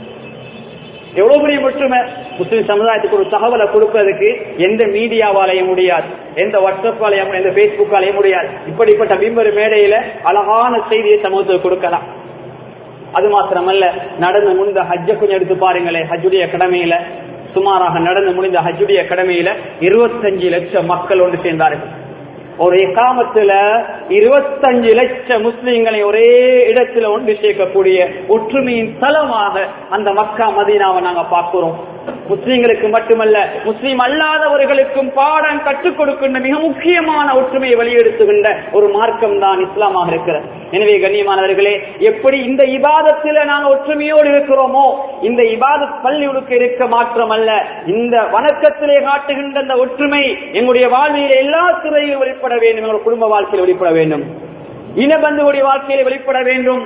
Speaker 1: எவ்வளவு பெரிய ஒற்றுமை முஸ்லிம் சமுதாயத்துக்கு ஒரு தகவலை கொடுப்பதற்கு எந்த மீடியாவாலையும் முடியாது எந்த வாட்ஸ்அப்பாலையும் எந்த பேஸ்புக்காலையும் முடியாது இப்படிப்பட்ட பிம்பர் மேடையில அழகான செய்தியை சமூகத்துக்கு கொடுக்கலாம் அது மாத்திரமல்ல நடந்து முடிந்த ஹஜ்ஜ கொஞ்சம் எடுத்து பாருங்களேன் ஹஜ்ஜுடைய கடமையில சுமாராக நடந்து முடிந்த ஹஜ்ஜுடைய கடமையில இருபத்தஞ்சு லட்சம் மக்கள் ஒன்று சேர்ந்தார்கள் ஒரு இக்காமத்துல இருபத்தஞ்சு லட்சம் முஸ்லிம்களை ஒரே இடத்துல ஒன்று சேர்க்கக்கூடிய ஒற்றுமையின் தலமாக அந்த மக்கா மதீனாவை நாங்க பார்க்கிறோம் முஸ்லிம்களுக்கு மட்டுமல்ல முஸ்லிம் அல்லாதவர்களுக்கும் பாடம் கற்றுக் கொடுக்கின்ற மிக முக்கியமான ஒற்றுமையை வெளியெடுத்துகின்ற ஒரு மார்க்கம் தான் இஸ்லாமாக இருக்கிறது எனவே கண்ணியமானவர்களே எப்படி இந்த இபாதத்தில நாங்கள் ஒற்றுமையோடு இருக்கிறோமோ இந்த இபாதத் பள்ளிகளுக்கு இருக்க மாற்றமல்ல இந்த வணக்கத்திலே காட்டுகின்ற அந்த ஒற்றுமை எங்களுடைய வாழ்வியல் எல்லா துறையிலும் வெளிப்பட வேண்டும் எங்களுடைய குடும்ப வாழ்க்கையில் வெளிப்பட வேண்டும் இனபந்துடைய வாழ்க்கையில வெளிப்பட வேண்டும்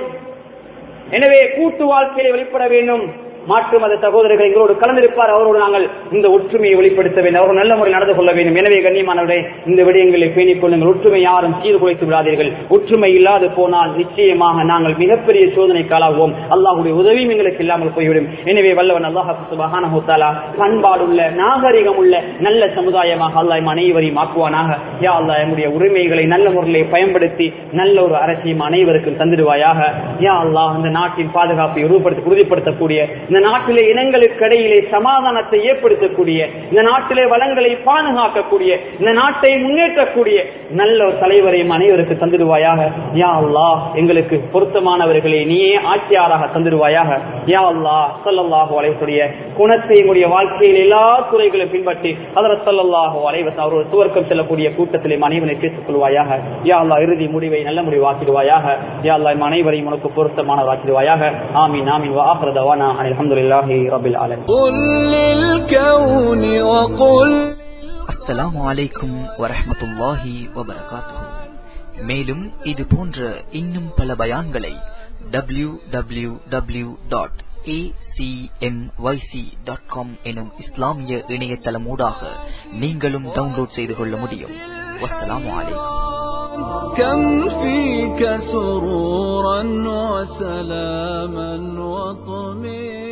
Speaker 1: எனவே கூட்டு வாழ்க்கையில வெளிப்பட வேண்டும் மாற்று மத சகோதரர்கள் எங்களோடு கலந்திருப்பார் அவரோடு நாங்கள் இந்த ஒற்றுமையை வெளிப்படுத்த வேண்டும் அவர்கள் நல்ல முறையில் நடந்து கொள்ள வேண்டும் எனவே கண்ணியமானவர்களே இந்த விடயங்களை பேணிக் கொள்ளுங்கள் ஒற்றுமை யாரும் சீர்குலைத்து விடாதீர்கள் ஒற்றுமை இல்லாது போனால் நிச்சயமாக நாங்கள் மிகப்பெரிய சோதனைக்கு ஆளாகுவோம் அல்லாஹுடைய உதவியும் எங்களுக்கு இல்லாமல் போய்விடும் எனவே வல்லவன் அல்லாஹ் சுபஹானஹு தஆலா பண்பாடுள்ள நாகரிகம் உள்ள நல்ல சமுதாயமாக அல்லாஹ் இம் அனைவரையும் ஆக்குவானாக யா அல்லாஹ் எம்முடைய உரிமைகளை நல்ல முறையிலே பயன்படுத்தி நல்ல ஒரு அரசியம் அனைவருக்கும் தந்திடுவாயாக யா அல்லாஹ் இந்த நாட்டின் பாதுகாப்பை உறுதிப்படுத்தி உறுதிப்படுத்தக்கூடிய இந்த நாட்டிலே இனங்களுக்கு இடையிலே சமாதானத்தை ஏற்படுத்தக்கூடிய இந்த நாட்டிலே வளங்களை பாதுகாக்கக்கூடிய இந்த நாட்டை முன்னேற்றக்கூடிய நல்ல ஒரு தலைவரையும் அனைவருக்கு தந்திடுவாயாக யா அல்லாஹ் எங்களுக்கு பொருத்தமானவர்களை நீயே ஆட்சியாராக தந்திடுவாயாக யா அல்லாஹ் ஸல்லல்லாஹு அலைஹி வஸல்லம் குணத்தை உடைய வாழ்க்கையில் எல்லா துறைகளையும் பின்பற்றி ஹதரத் ஸல்லல்லாஹு அலைஹி வஸல்லம் அவர்கள் சுவர்க்கம் செல்லக்கூடிய கூட்டத்திலே அனைவரை சேர்த்துக் கொள்வாயாக யா அல்லாஹ் இறுதி முடிவை நல்ல முடிவாக்கிடுவாயாக யா அல்லாஹ் இம் அனைவரையும் உனக்கு பொருத்தமானதாக்கிடுவாயாக ஆமீன் ஆமீன் வா ஆஹிரு தவானா அல்ஹம்துலில்லாஹி ரப்பில் ஆலமீன்
Speaker 2: قل للكون وقل
Speaker 3: அஸ்ஸலாமு அலைக்கும் வரஹ்மத்துல்லாஹி வபரகாத்துஹு மேலும் இது போன்ற இன்னும் பல பயான்களை W W W dot dot com எனும் இஸ்லாமிய இணையதளமூடாக நீங்களும் டவுன்லோட் செய்து கொள்ள முடியும் வஸ்ஸலாமு அலைக்கும்
Speaker 2: كم فيك سرورا وسلاما وطمئنا